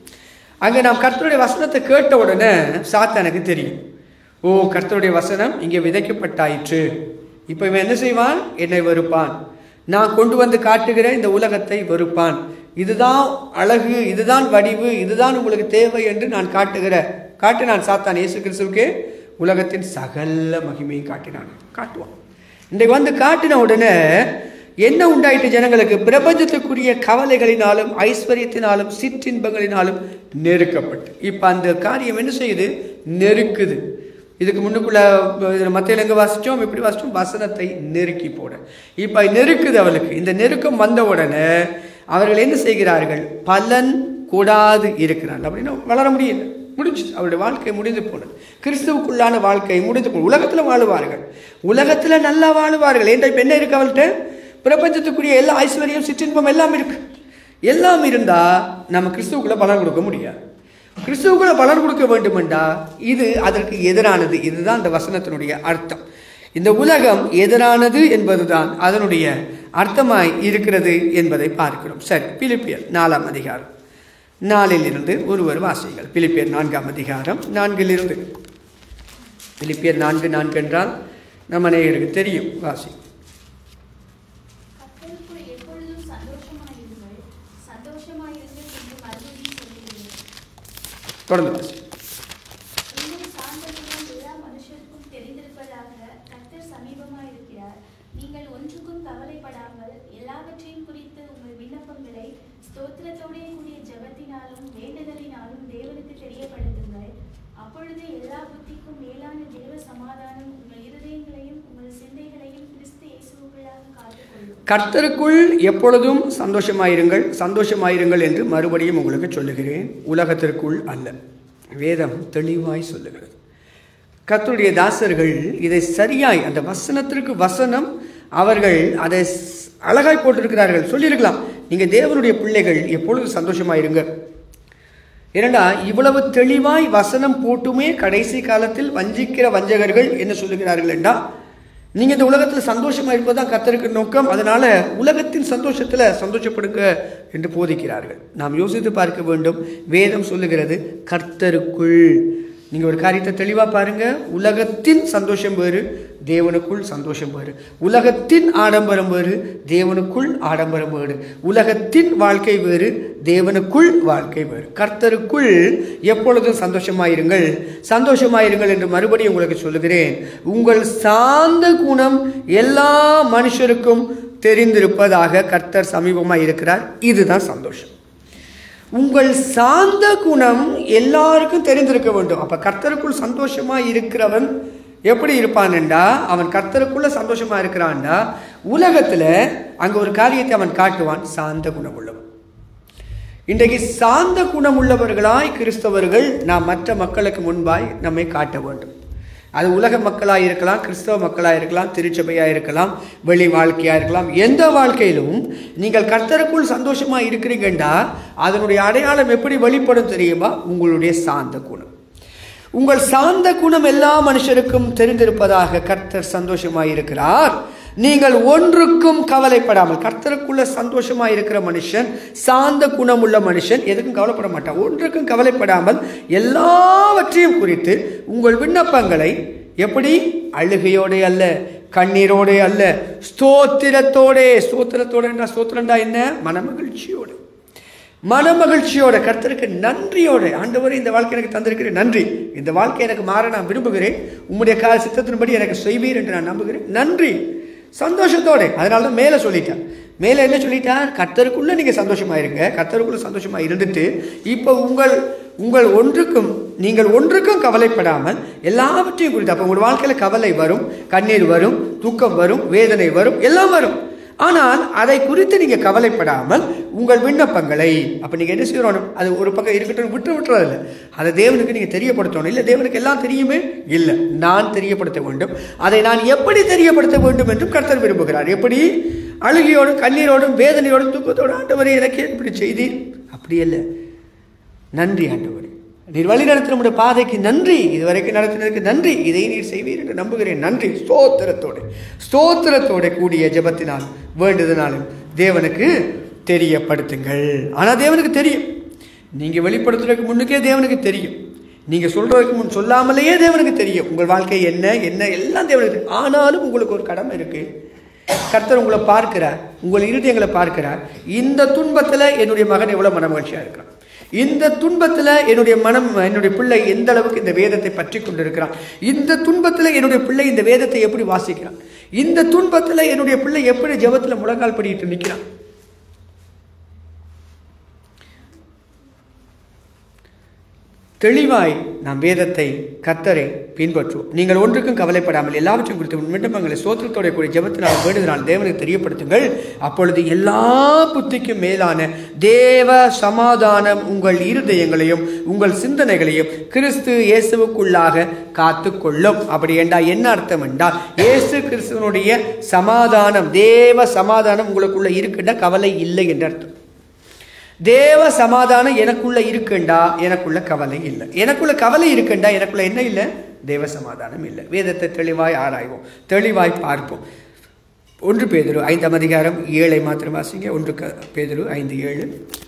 அங்கே நாம் கர்த்தருடைய வசனத்தை கேட்ட உடனே சாத்தானுக்கு தெரியும் ஓ கர்த்தருடைய வசனம் இங்கே விதைக்கப்பட்டாயிற்று இப்போ இவன் என்ன செய்வான் என்னை வெறுப்பான் நான் கொண்டு வந்து காட்டுகிற இந்த உலகத்தை வெறுப்பான் இதுதான் அழகு இதுதான் வடிவு இதுதான் உங்களுக்கு தேவை என்று நான் காட்டுகிற காட்டு நான் சாத்தான் இயேசு கிறிஸ்துவுக்கே உலகத்தின் சகல மகிமையை காட்டினான் காட்டுவான் இன்றைக்கு வந்து காட்டின உடனே என்ன உண்டாயிட்டு ஜனங்களுக்கு பிரபஞ்சத்துக்குரிய கவலைகளினாலும் ஐஸ்வர்யத்தினாலும் சிற்றின்பங்களினாலும் நெருக்கப்பட்டு இப்போ அந்த காரியம் என்ன செய்யுது நெருக்குது இதுக்கு முன்னுக்குள்ள மத்தியில் எங்கே வாசித்தோம் எப்படி வாசித்தோம் வசனத்தை நெருக்கி போட இப்போ நெருக்குது அவளுக்கு இந்த நெருக்கம் வந்த உடனே அவர்கள் என்ன செய்கிறார்கள் பலன் கூடாது இருக்கிறார்கள் அப்படின்னு வளர முடியல முடிஞ்சு அவருடைய வாழ்க்கை முடிந்து போனது கிறிஸ்துவுக்குள்ளான வாழ்க்கை முடிந்து போனது உலகத்தில் வாழுவார்கள் உலகத்தில் நல்லா வாழுவார்கள் ஏன்டா இப்போ என்ன இருக்கு அவள்கிட்ட பிரபஞ்சத்துக்குரிய எல்லா ஐஸ்வர்யம் சிற்றின்பம் எல்லாம் இருக்கு எல்லாம் இருந்தா நம்ம கிறிஸ்துவுக்குள்ள பலன் கொடுக்க முடியாது கிறிஸ்துவுக்குள்ள பலன் கொடுக்க வேண்டுமெண்டா இது அதற்கு எதிரானது இதுதான் இந்த வசனத்தினுடைய அர்த்தம் இந்த உலகம் எதிரானது என்பதுதான் அதனுடைய அர்த்தமாய் இருக்கிறது என்பதை பார்க்கிறோம் சரி பிலிப்பியர் நாலாம் அதிகாரம் நாலில் இருந்து ஒருவர் வாசிகள் பிலிப்பியர் நான்காம் அதிகாரம் நான்கிலிருந்து பிலிப்பியர் நான்கு நான்கு என்றால் நம்ம நேயருக்கு தெரியும் வாசி கர்த்தருக்குள் எப்பொழுதும் சந்தோஷமாயிருங்கள் சந்தோஷமாயிருங்கள் என்று மறுபடியும் சொல்லுகிறேன் தொடர்ந்து வாசி உங்கள் சாந்தகுணம் எல்லா மனுஷருக்கும் தெரிந்திருப்பதாக கர்த்தர் சமீபமாயிருக்கிறார் நீங்கள் ஒன்றுக்கும் கவலைப்படாமல் எல்லாவற்றையும் குறித்து உங்கள் விண்ணப்பங்களை ஸ்தோத்திரத்தோடே கூடிய ஜெபத்தினாலும் வேண்டுதலினாலும் தேவனுக்கு தெரியப்படுத்துங்கள் அப்பொழுது எல்லா புத்திக்கும் மேலான தேவ சமாதானம் உங்கள் இருதயங்களையும் உங்கள் சிந்தைகளையும் கிறிஸ்து இயேசுவுக்குள்ளாக காத்துக்கொள்ளும் கர்த்தருக்குள் எப்பொழுதும் சந்தோஷமாயிருங்கள் சந்தோஷமாயிருங்கள் என்று மறுபடியும் உங்களுக்கு சொல்லுகிறேன் உலகத்திற்குள் அல்ல வேதம் தெளிவாய் சொல்லுகிறது கர்த்தருடைய தாசர்கள் இதை சரியாய் அந்த வசனத்திற்கு வசனம் அவர்கள் அதை ஸ்- அழகாய் போட்டிருக்கிறார்கள் சொல்லியிருக்கலாம் நீங்கள் தேவனுடைய பிள்ளைகள் எப்பொழுதும் சந்தோஷமாயிருங்க இரண்டா இவ்வளவு தெளிவாய் வசனம் போட்டுமே கடைசி காலத்தில் வஞ்சிக்கிற வஞ்சகர்கள் என்ன சொல்லுகிறார்கள் என்றா நீங்க இந்த உலகத்துல சந்தோஷமா இருப்பதுதான் கத்தருக்கு நோக்கம் அதனால உலகத்தின் சந்தோஷத்துல சந்தோஷப்படுங்க என்று போதிக்கிறார்கள் நாம் யோசித்து பார்க்க வேண்டும் வேதம் சொல்லுகிறது கர்த்தருக்குள் நீங்க ஒரு காரியத்தை தெளிவா பாருங்க உலகத்தின் சந்தோஷம் வேறு தேவனுக்குள் சந்தோஷம் வேறு உலகத்தின் ஆடம்பரம் வேறு தேவனுக்குள் ஆடம்பரம் வேறு உலகத்தின் வாழ்க்கை வேறு தேவனுக்குள் வாழ்க்கை வேறு கர்த்தருக்குள் எப்பொழுதும் சந்தோஷமாயிருங்கள் சந்தோஷமாயிருங்கள் என்று மறுபடியும் உங்களுக்கு சொல்லுகிறேன் உங்கள் சார்ந்த குணம் எல்லா மனுஷருக்கும் தெரிந்திருப்பதாக கர்த்தர் சமீபமாக இருக்கிறார் இதுதான் சந்தோஷம் உங்கள் சாந்த குணம் எல்லாருக்கும் தெரிந்திருக்க வேண்டும் அப்ப கர்த்தருக்குள் சந்தோஷமா இருக்கிறவன் எப்படி இருப்பான்டா அவன் கர்த்தருக்குள்ள சந்தோஷமா இருக்கிறான்டா உலகத்துல அங்க ஒரு காரியத்தை அவன் காட்டுவான் சாந்த குணம் உள்ளவன் இன்றைக்கு சாந்த குணம் உள்ளவர்களாய் கிறிஸ்தவர்கள் நாம் மற்ற மக்களுக்கு முன்பாய் நம்மை காட்ட வேண்டும் அது உலக மக்களாக இருக்கலாம் கிறிஸ்தவ மக்களாக இருக்கலாம் திருச்சபையாக இருக்கலாம் வெளி வாழ்க்கையாக இருக்கலாம் எந்த வாழ்க்கையிலும் நீங்கள் கர்த்தருக்குள் சந்தோஷமாக இருக்கிறீங்கண்டா அதனுடைய அடையாளம் எப்படி வெளிப்படும் தெரியுமா உங்களுடைய சாந்த குணம் உங்கள் சாந்த குணம் எல்லா மனுஷருக்கும் தெரிந்திருப்பதாக கர்த்தர் சந்தோஷமாக இருக்கிறார் நீங்கள் ஒன்றுக்கும் கவலைப்படாமல் கர்த்தருக்குள்ள சந்தோஷமா இருக்கிற மனுஷன் சாந்த குணமுள்ள மனுஷன் எதுக்கும் கவலைப்பட மாட்டான் ஒன்றுக்கும் கவலைப்படாமல் எல்லாவற்றையும் குறித்து உங்கள் விண்ணப்பங்களை எப்படி அழுகையோட அல்ல கண்ணீரோட அல்ல ஸ்தோத்திரத்தோட ஸ்தோத்திரத்தோட ஸ்தோத்திரண்டா என்ன மனமகிழ்ச்சியோட மனமகிழ்ச்சியோட கர்த்தருக்கு நன்றியோட ஆண்டவரே இந்த வாழ்க்கை எனக்கு தந்திருக்கிறேன் நன்றி இந்த வாழ்க்கை எனக்கு மாற நான் விரும்புகிறேன் உம்முடைய கால சித்தத்தின்படி எனக்கு செய்வீர் என்று நான் நம்புகிறேன் நன்றி சந்தோஷத்தோட அதனால தான் மேலே சொல்லிட்டார் மேலே என்ன சொல்லிட்டார் கர்த்தருக்குள்ள நீங்க சந்தோஷமா இருங்க கர்த்தருக்குள்ள சந்தோஷமா இருந்துட்டு இப்போ உங்கள் உங்கள் ஒன்றுக்கும் நீங்கள் ஒன்றுக்கும் கவலைப்படாமல் எல்லாவற்றையும் குறித்து அப்போ உங்கள் வாழ்க்கையில கவலை வரும் கண்ணீர் வரும் துக்கம் வரும் வேதனை வரும் எல்லாம் வரும் ஆனால் அதை குறித்து நீங்க கவலைப்படாமல் உங்கள் விண்ணப்பங்களை அப்ப நீங்க என்ன செய்யணும் அது ஒரு பக்கம் இருக்கட்டும் விட்டு விட்டுறதில்ல அதை தேவனுக்கு நீங்க தெரியப்படுத்தணும் இல்ல தேவனுக்கு எல்லாம் தெரியுமே இல்ல நான் தெரியப்படுத்த வேண்டும் அதை நான் எப்படி தெரியப்படுத்த வேண்டும் என்றும் கர்த்தர் விரும்புகிறார் எப்படி அழுகையோடும் கண்ணீரோடும் வேதனையோடும் துக்கத்தோடும் ஆண்டவரே எனக்கு இப்படி செய்தி அப்படி இல்லை நன்றி ஆண்டவரே நீர் வழி நடத்தின நம்முடைய பாதைக்கு நன்றி இதுவரைக்கும் நடத்தினதுக்கு நன்றி இதை நீர் செய்வீர் என்று நம்புகிறேன் நன்றி ஸ்தோத்திரத்தோட ஸ்தோத்திரத்தோட கூடிய ஜெபத்தினால் வேண்டுதனாலும் தேவனுக்கு தெரியப்படுத்துங்கள் ஆனா தேவனுக்கு தெரியும் நீங்க வெளிப்படுத்துறதுக்கு முன்னுக்கே தேவனுக்கு தெரியும் நீங்க சொல்றதுக்கு முன் சொல்லாமலேயே தேவனுக்கு தெரியும் உங்கள் வாழ்க்கை என்ன என்ன எல்லாம் தேவனுக்கு தெரியும் ஆனாலும் உங்களுக்கு ஒரு கடமை இருக்கு கர்த்தர் உங்களை பார்க்கிறார் உங்கள் இருதயங்களை பார்க்கிறார் இந்த துன்பத்துல என்னுடைய மகன் எவ்வளவு மனமகிழ்ச்சியா இருக்கிறான் இந்த துன்பத்துல என்னுடைய மனம் என்னுடைய பிள்ளை எந்த அளவுக்கு இந்த வேதத்தை பற்றி கொண்டிருக்கிறான் இந்த துன்பத்துல என்னுடைய பிள்ளை இந்த வேதத்தை எப்படி வாசிக்கிறான் இந்த துன்பத்துல என்னுடைய பிள்ளை எப்படி ஜெபத்துல முழங்கால் படிட்டு நிற்கிறான் தெளிவாய் நாம் வேதத்தை கத்தரை பின்பற்றுவோம் நீங்கள் ஒன்றுக்கும் கவலைப்படாமல் எல்லாவற்றையும் குறித்து உன் விண்ணப்பங்களை சோத்திரத்தோட கூடிய ஜெபத்தினால் வேண்டுதனால் தேவனுக்கு தெரியப்படுத்துங்கள் அப்பொழுது எல்லா புத்திக்கும் மேலான தேவ சமாதானம் உங்கள் இருதயங்களையும் உங்கள் சிந்தனைகளையும் கிறிஸ்து இயேசுவுக்குள்ளாக காத்து கொள்ளும் அப்படி என்றா என்ன அர்த்தம் என்றால் இயேசு கிறிஸ்துவனுடைய சமாதானம் தேவ சமாதானம் உங்களுக்குள்ள இருக்குன்னா கவலை இல்லை என்று அர்த்தம் தேவ சமாதானம் எனக்குள்ள இருக்குண்டா எனக்குள்ள கவலை இல்லை எனக்குள்ள கவலை இருக்குண்டா எனக்குள்ள என்ன இல்லை தேவ சமாதானம் இல்லை வேதத்தை தெளிவாய் ஆராய்வோம் தெளிவாய் பார்ப்போம் ஒன்று பேதுரு ஐந்தாம் அதிகாரம் ஏழை மாத்திரம் வாசிங்க ஒன்று க- பேதுரு ஐந்து ஏழு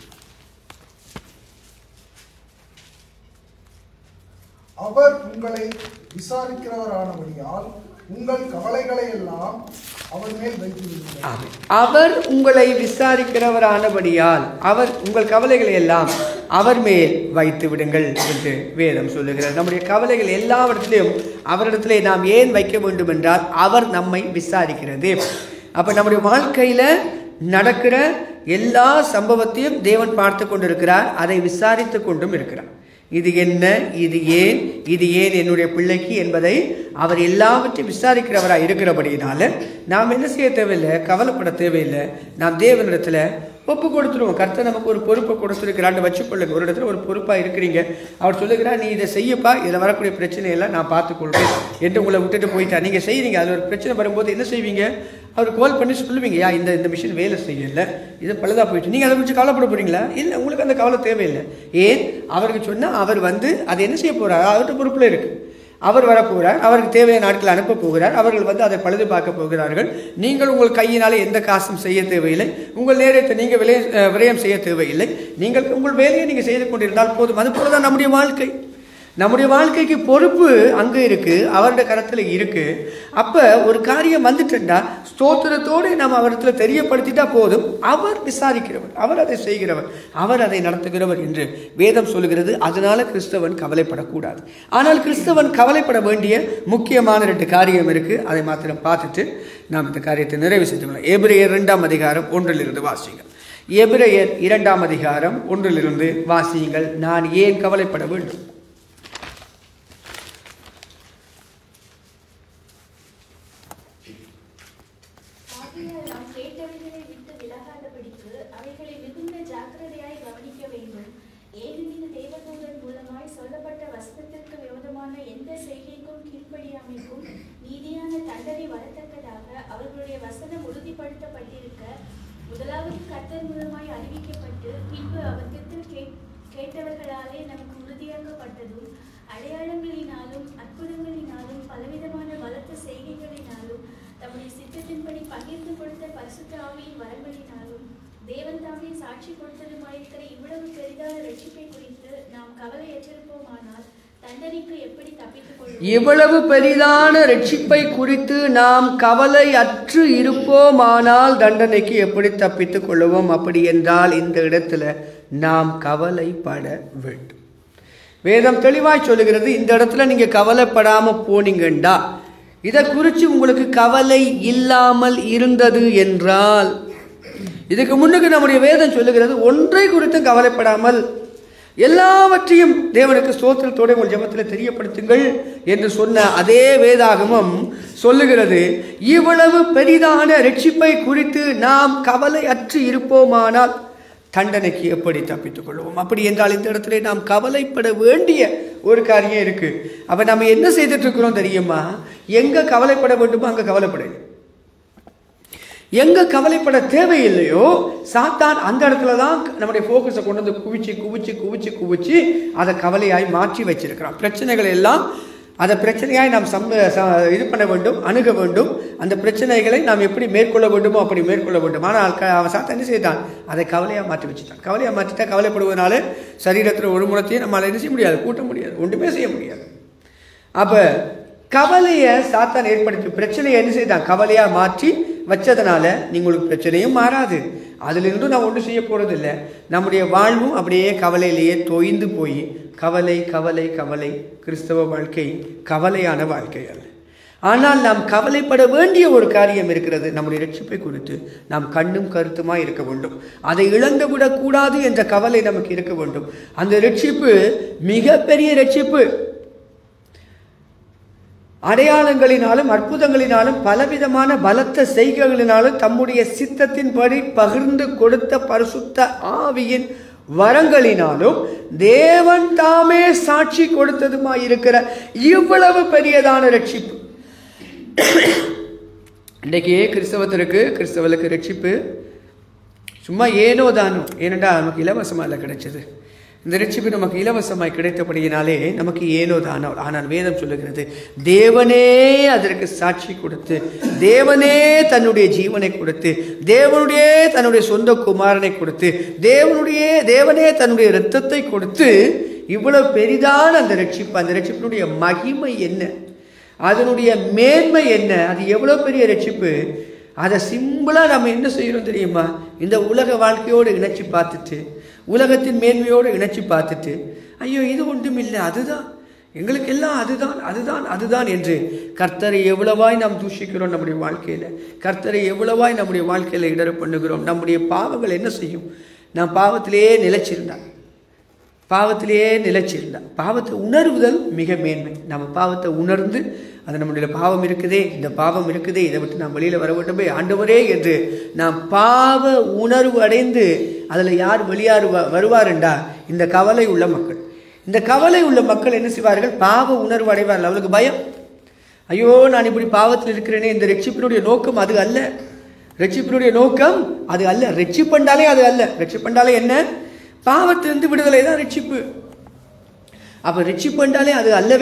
அவர் உங்களை விசாரிக்கிறவரானபடியால் உங்கள் கவலைகளை எல்லாம் அவர் மேல் வைத்து விடுங்கள் ஆமென். அவர் உங்களை விசாரிக்கிறவரானபடியால் அவர் உங்கள் கவலைகளை எல்லாம் அவர் மேல் வைத்து விடுங்கள் என்று வேதம் சொல்லுகிறது நம்முடைய கவலைகள் எல்லாவற்றிலும் அவரிடத்திலே நாம் ஏன் வைக்க வேண்டும் என்றால் அவர் நம்மை விசாரிக்கிறது அப்ப நம்முடைய வாழ்க்கையில நடக்கிற எல்லா சம்பவத்தையும் தேவன் பார்த்து கொண்டிருக்கிறார் அதை விசாரித்து கொண்டும் இருக்கிறார் இது என்ன இது ஏன் இது ஏன் என்னுடைய பிள்ளைக்கு என்பதை அவர் எல்லாவற்றையும் விசாரிக்கிறவராக இருக்கிறபடியினால நாம் என்ன செய்ய தேவையில்லை கவலைப்பட தேவையில்லை நாம் தேவனிடத்துல ஒப்பு கொடுத்துருவோம் கர்த்தர் நமக்கு ஒரு பொறுப்பை கொடுத்துருக்கிறான்னு வச்சுக்கொள்ளுங்க ஒரு இடத்துல ஒரு பொறுப்பாக இருக்கிறீங்க அவர் சொல்லுகிறார் நீ இதை செய்யப்பா இதில் வரக்கூடிய பிரச்சனையெல்லாம் நான் பார்த்துக்கொள்வேன் என்று உங்களை விட்டுட்டு போயிட்டா நீங்கள் செய்றீங்க அது ஒரு பிரச்சனை வரும்போது என்ன செய்வீங்க அவர் கால் பண்ணி சொல்லுவீங்க யா இந்த இந்த மிஷின் வேலை செய்யல இது பழுதா போயிட்டு நீங்கள் அதை குறித்து கவலைப்பட போறீங்களா இல்லை உங்களுக்கு அந்த கவலை தேவையில்லை ஏன் அவருக்கு சொன்னால் அவர் வந்து அதை என்ன செய்ய போறார் அவர்கிட்ட பொறுப்பில் இருக்கு அவர் வரப்போகிறார் அவருக்கு தேவையான நாட்கள் அனுப்ப போகிறார் அவர்கள் வந்து அதை பழுது பார்க்க போகிறார்கள் நீங்கள் உங்கள் கையினாலே எந்த காசும் செய்ய தேவையில்லை உங்கள் நேரத்தை நீங்கள் விலை அஹ், விரயம் செய்ய தேவையில்லை நீங்கள் உங்கள் வேலையை நீங்கள் செய்து கொண்டிருந்தால் போதும் அது போல தான் நம்முடைய வாழ்க்கை நம்முடைய வாழ்க்கைக்கு பொறுப்பு அங்க இருக்கு அவருடைய கரத்துல இருக்கு அப்ப ஒரு காரியம் வந்துட்டுண்டா ஸ்தோத்திரத்தோடு நம்ம அவரிடத்துல தெரியப்படுத்திட்டா போதும் அவர் விசாரிக்கிறவர் அவர் அதை செய்கிறவர் அவர் அதை நடத்துகிறவர் என்று வேதம் சொல்லுகிறது அதனால கிறிஸ்தவன் கவலைப்படக்கூடாது ஆனால் கிறிஸ்தவன் கவலைப்பட வேண்டிய முக்கியமான ரெண்டு காரியம் இருக்கு அதை மாத்திரம் பார்த்துட்டு நாம் இந்த காரியத்தை நிறைவு செஞ்சுக்கலாம் எபிரேயர் இரண்டாம் அதிகாரம் ஒன்றிலிருந்து வாசிங்கள் எபிரேயர் இரண்டாம் அதிகாரம் ஒன்றிலிருந்து வாசியுங்கள் நான் ஏன் கவலைப்பட வேண்டும் ஆகையால் நாம் கேட்டவைகளை விட்டு விலகாதபடிக்கு அவைகளை மிகுந்த ஜாக்கிரதையாய் கவனிக்க வேண்டும் ஏனெனில் தேவதூதன் மூலமாய் சொல்லப்பட்ட வசனத்திற்கு விரோதமான எந்த செய்கைக்கும் கீழ்ப்படியாமைக்கும் நீதியான தண்டனை வரத்தக்கதாக அவர்களுடைய வசனம் உறுதிப்படுத்தப்பட்டிருக்க முதலாவது கர்த்தர் மூலமாய் அறிவிக்கப்பட்டு பின்பு அவர்கிட்ட கே கேட்டவர்களாலே நமக்கு உறுதியாக்கப்பட்டதும் அடையாளங்களினாலும் அற்புதங்களினாலும் பலவிதமான பலத்த செய்கைகளினாலும் தம்முடைய சித்தத்தின்படி பகிர்ந்து கொடுத்த பரிசுத்த ஆவியின் வரங்களினாலும் தேவன் தாமே சாட்சி கொடுத்ததுமாயிருக்கிற இவ்வளவு பெரிதான ரட்சிப்பை குறித்து நாம் கவலையற்றிருப்போமானால் தண்டனைக்கு எப்படி தப்பித்துக் கொள்வோம் இவ்வளவு பெரிதான ரட்சிப்பை குறித்து நாம் கவலை அற்று இருப்போமானால் தண்டனைக்கு எப்படி தப்பித்துக் கொள்ளுவோம் அப்படி என்றால் இந்த இடத்துல நாம் கவலைப்பட வேண்டும் வேதம் தெளிவாய் சொல்லுகிறது இந்த இடத்துல நீங்க கவலைப்படாம போனீங்கண்டா இதை குறித்து உங்களுக்கு கவலை இல்லாமல் இருந்தது என்றால் இதுக்கு முன்னுக்கு நம்முடைய வேதம் சொல்லுகிறது ஒன்றை குறித்தும் கவலைப்படாமல் எல்லாவற்றையும் தேவனுக்கு ஸ்தோத்திரத்தோட உங்கள் ஜெபத்தில் தெரியப்படுத்துங்கள் என்று சொன்ன அதே வேதாகமம் சொல்லுகிறது இவ்வளவு பெரிதான ரட்சிப்பை குறித்து நாம் கவலை அற்று இருப்போமானால் தண்டனைக்கு எப்படி தப்பித்துக் கொள்வோம் அப்படி என்றால் இந்த இடத்துல நாம் கவலைப்பட வேண்டிய ஒரு காரியம் இருக்கு அப்ப நம்ம என்ன செய்துட்டு இருக்கிறோம் தெரியுமா எங்க கவலைப்பட வேண்டுமோ அங்க கவலைப்படுங்க எங்க கவலைப்பட தேவையில்லையோ சாத்தான் அந்த இடத்துல தான் நம்முடைய ஃபோக்கஸை கொண்டு வந்து குவிச்சு குவிச்சு குவிச்சு குவிச்சு அதை கவலையாய் மாற்றி வச்சிருக்கிறான் பிரச்சனைகள் எல்லாம் அதை பிரச்சனையாய் நாம் சம்ப ச- இது பண்ண வேண்டும் அணுக வேண்டும் அந்த பிரச்சனைகளை நாம் எப்படி மேற்கொள்ள வேண்டுமோ அப்படி மேற்கொள்ள வேண்டும் ஆனால் க- அவன் சாத்தான் என்ன செய்தான் அதை கவலையாக மாற்றி வச்சுட்டான் கவலையாக மாற்றிட்டா கவலைப்படுவதனால சரீரத்தில் ஒரு முறத்தையும் நம்மளால் என்ன செய்ய முடியாது கூட்ட முடியாது ஒன்றுமே செய்ய முடியாது அப்ப கவலையை சாத்தான் ஏற்படுத்தி பிரச்சனையை என்ன செய்தான் கவலையா மாற்றி வச்சதுனால உங்களுக்கு பிரச்சனையும் மாறாது அதிலிருந்து நான் ஒன்றும் செய்ய போறது இல்லை நம்முடைய வாழ்வும் அப்படியே கவலையிலேயே தொய்ந்து போய் கவலை கவலை கவலை கிறிஸ்தவ வாழ்க்கை கவலையான வாழ்க்கை அல்ல ஆனால் நாம் கவலைப்பட வேண்டிய ஒரு காரியம் இருக்கிறது நம்முடைய ரட்சிப்பை குறித்து நாம் கண்ணும் கருத்துமா இருக்க வேண்டும் அதை இழந்து விடக்கூடாது என்ற கவலை நமக்கு இருக்க வேண்டும் அந்த ரட்சிப்பு மிகப்பெரிய ரட்சிப்பு அடையாளங்களினாலும் அற்புதங்களினாலும் பலவிதமான பலத்த செய்கைகளினாலும் தம்முடைய சித்தத்தின்படி பகிர்ந்து கொடுத்த பரிசுத்த ஆவியின் வரங்களினாலும் தேவன் தாமே சாட்சி கொடுத்ததுமாயிருக்கிற இவ்வளவு பெரியதான ரட்சிப்பு இன்றைக்கு கிறிஸ்தவத்திற்கு கிறிஸ்தவர்களுக்கு ரட்சிப்பு சும்மா ஏனோ தானோ ஏனென்றா நமக்கு இலவசமாக இல்லை கிடைச்சது இந்த ரட்சிப்பு நமக்கு இலவசமாய் கிடைத்தபடியினாலே நமக்கு ஏனோ தானோ ஆனால் வேதம் சொல்லுகிறது தேவனே அதற்கு சாட்சி கொடுத்து தேவனே தன்னுடைய ஜீவனை கொடுத்து தேவனுடைய தன்னுடைய சொந்த குமாரனை கொடுத்து தேவனுடைய தேவனே தன்னுடைய இரத்தத்தை கொடுத்து இவ்வளவு பெரிதான அந்த ரட்சிப்பு அந்த ரட்சிப்பினுடைய மகிமை என்ன அதனுடைய மேன்மை என்ன அது எவ்வளோ பெரிய ரட்சிப்பு அதை சிம்பிளாக நம்ம என்ன செய்கிறோம் தெரியுமா இந்த உலக வாழ்க்கையோடு இணைச்சி பார்த்துட்டு உலகத்தின் மேன்மையோடு இணைச்சி பார்த்துட்டு ஐயோ இது ஒன்றும் இல்லை அதுதான் எங்களுக்கு எல்லாம் அதுதான் அதுதான் அதுதான் என்று கர்த்தரை எவ்வளவாய் நாம் தூஷிக்கிறோம் நம்முடைய வாழ்க்கையில் கர்த்தரை எவ்வளவாய் நம்முடைய வாழ்க்கையில் இடர பண்ணுகிறோம் நம்முடைய பாவங்கள் என்ன செய்யும் நாம் பாவத்திலேயே நிலைச்சிருந்தான் பாவத்திலேயே நிலைச்சிருந்தா பாவத்தை உணர்வுதல் மிக மேன்மை நம்ம பாவத்தை உணர்ந்து அது நம்முடைய பாவம் இருக்குதே இந்த பாவம் இருக்குதே இதை விட்டு நாம் வெளியில் வர வேண்டுமே ஆண்டவரே என்று நாம் பாவ உணர்வு அடைந்து அதில் யார் வெளியாறு வருவாருண்டா இந்த கவலை உள்ள மக்கள் இந்த கவலை உள்ள மக்கள் என்ன செய்வார்கள் பாவ உணர்வு அடைவார்கள் அவளுக்கு பயம் ஐயோ நான் இப்படி பாவத்தில் இருக்கிறேனே இந்த ரட்சிப்பினுடைய நோக்கம் அது அல்ல ரட்சிப்பினுடைய நோக்கம் அது அல்ல ரட்சிப்பண்டாலே அது அல்ல ரட்சிப்பண்டாலே என்ன பாவத்திலிருந்து விடுதலை தான் ரட்சிப்பு அப்ப ரட்சிப்பு என்றாலே அது அல்லவே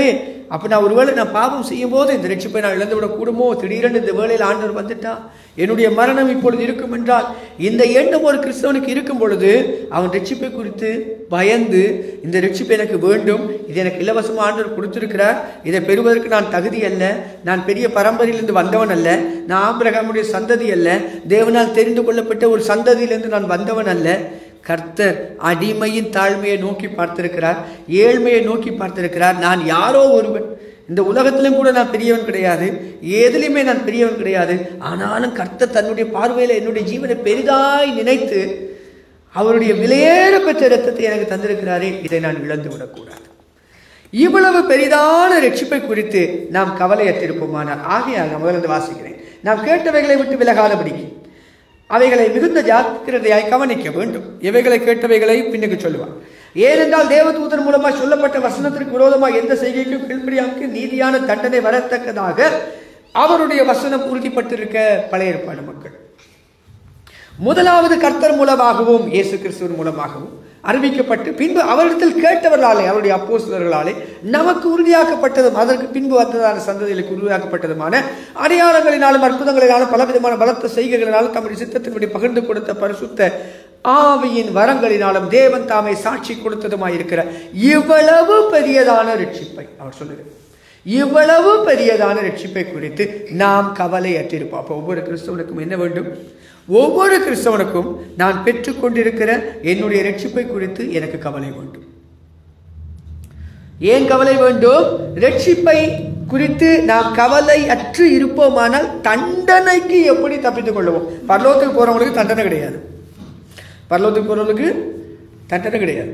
அப்போ நான் ஒருவேளை நான் பாவம் செய்யும் போது இந்த ரட்சிப்பை நான் இழந்து விடக்கூடுமோ திடீரென்று இந்த வேளையில் ஆண்டவர் வந்துட்டா என்னுடைய மரணம் இப்பொழுது இருக்கும் என்றால் இந்த எண்ணம் ஒரு கிறிஸ்தவனுக்கு இருக்கும் பொழுது அவன் ரட்சிப்பை குறித்து பயந்து இந்த ரட்சிப்பு எனக்கு வேண்டும் இது எனக்கு இலவசமாக ஆண்டவர் கொடுத்திருக்கிறார் இதை பெறுவதற்கு நான் தகுதி அல்ல நான் பெரிய பரம்பரையிலிருந்து வந்தவன் அல்ல நான் ஆபிரகாமுடைய சந்ததி அல்ல தேவனால் தெரிந்து கொள்ளப்பட்ட ஒரு சந்ததியிலிருந்து நான் வந்தவன் அல்ல கர்த்தர் அடிமையின் தாழ்மையை நோக்கி பார்த்திருக்கிறார் ஏழ்மையை நோக்கி பார்த்திருக்கிறார் நான் யாரோ ஒருவன் இந்த உலகத்திலும் கூட நான் பெரியவன் கிடையாது எதுலையுமே நான் பெரியவன் கிடையாது ஆனாலும் கர்த்தர் தன்னுடைய பார்வையில் என்னுடைய ஜீவனை பெரிதாய் நினைத்து அவருடைய விலையேற பெற்ற இரத்தத்தை எனக்கு தந்திருக்கிறாரே இதை நான் இழந்து விடக்கூடாது இவ்வளவு பெரிதான ரட்சிப்பை குறித்து நாம் கவலையற்றிருப்போமானால் ஆகையால் நான் முதல்ல வாசிக்கிறேன் நாம் கேட்டவைகளை விட்டு விலகாதபடிக்கு அவைகளை மிகுந்த ஜாக்கிரதையாய் கவனிக்க வேண்டும் எவைகளை கேட்டவைகளை பின்னுக்கு சொல்லுவார் ஏனென்றால் தேவதூதன் மூலமாக சொல்லப்பட்ட வசனத்திற்கு விரோதமாக எந்த செய்கைக்கும் கீழ்ப்படியாக்கு நீதியான தண்டனை வரத்தக்கதாக அவருடைய வசனம் உறுதிப்பட்டிருக்க பழைய ஏற்பாடு மக்கள் முதலாவது கர்த்தர் மூலமாகவும் இயேசு கிறிஸ்துவின் மூலமாகவும் அறிவிக்கப்பட்டு பின்பு அவரிடத்தில் கேட்டவர்களாலே அவருடைய அப்போஸ்தலர்களாலே நமக்கு உறுதியாக்கப்பட்டதும் அதற்கு பின்பு வந்ததான சந்ததிகளுக்கு உருவாக்கப்பட்டதுமான அடையாளங்களினாலும் அற்புதங்களினாலும் பலவிதமான பலத்த செய்கைகளினாலும் தம்முடைய சித்தத்தின்படி பகிர்ந்து கொடுத்த பரிசுத்த ஆவியின் வரங்களினாலும் தேவன் தாமை சாட்சி கொடுத்ததுமாயிருக்கிற இவ்வளவு பெரியதான ரட்சிப்பை அவர் சொல்லுகிறார் இவ்வளவு பெரியதான ரட்சிப்பை குறித்து நாம் கவலையற்றிருப்போம் அப்போ ஒவ்வொரு கிறிஸ்தவனுக்கும் என்ன வேண்டும் ஒவ்வொரு கிறிஸ்தவனுக்கும் நான் பெற்றுக்கொண்டிருக்கிற என்னுடைய ரட்சிப்பை குறித்து எனக்கு கவலை வேண்டும் ஏன் கவலை வேண்டும் ரட்சிப்பை குறித்து நாம் கவலை அற்று இருப்போமானால் தண்டனைக்கு எப்படி தப்பித்துக் கொள்ளுவோம் பரலோகத்துக்கு போறவங்களுக்கு தண்டனை கிடையாது பரலோகத்துக்கு போறவங்களுக்கு தண்டனை கிடையாது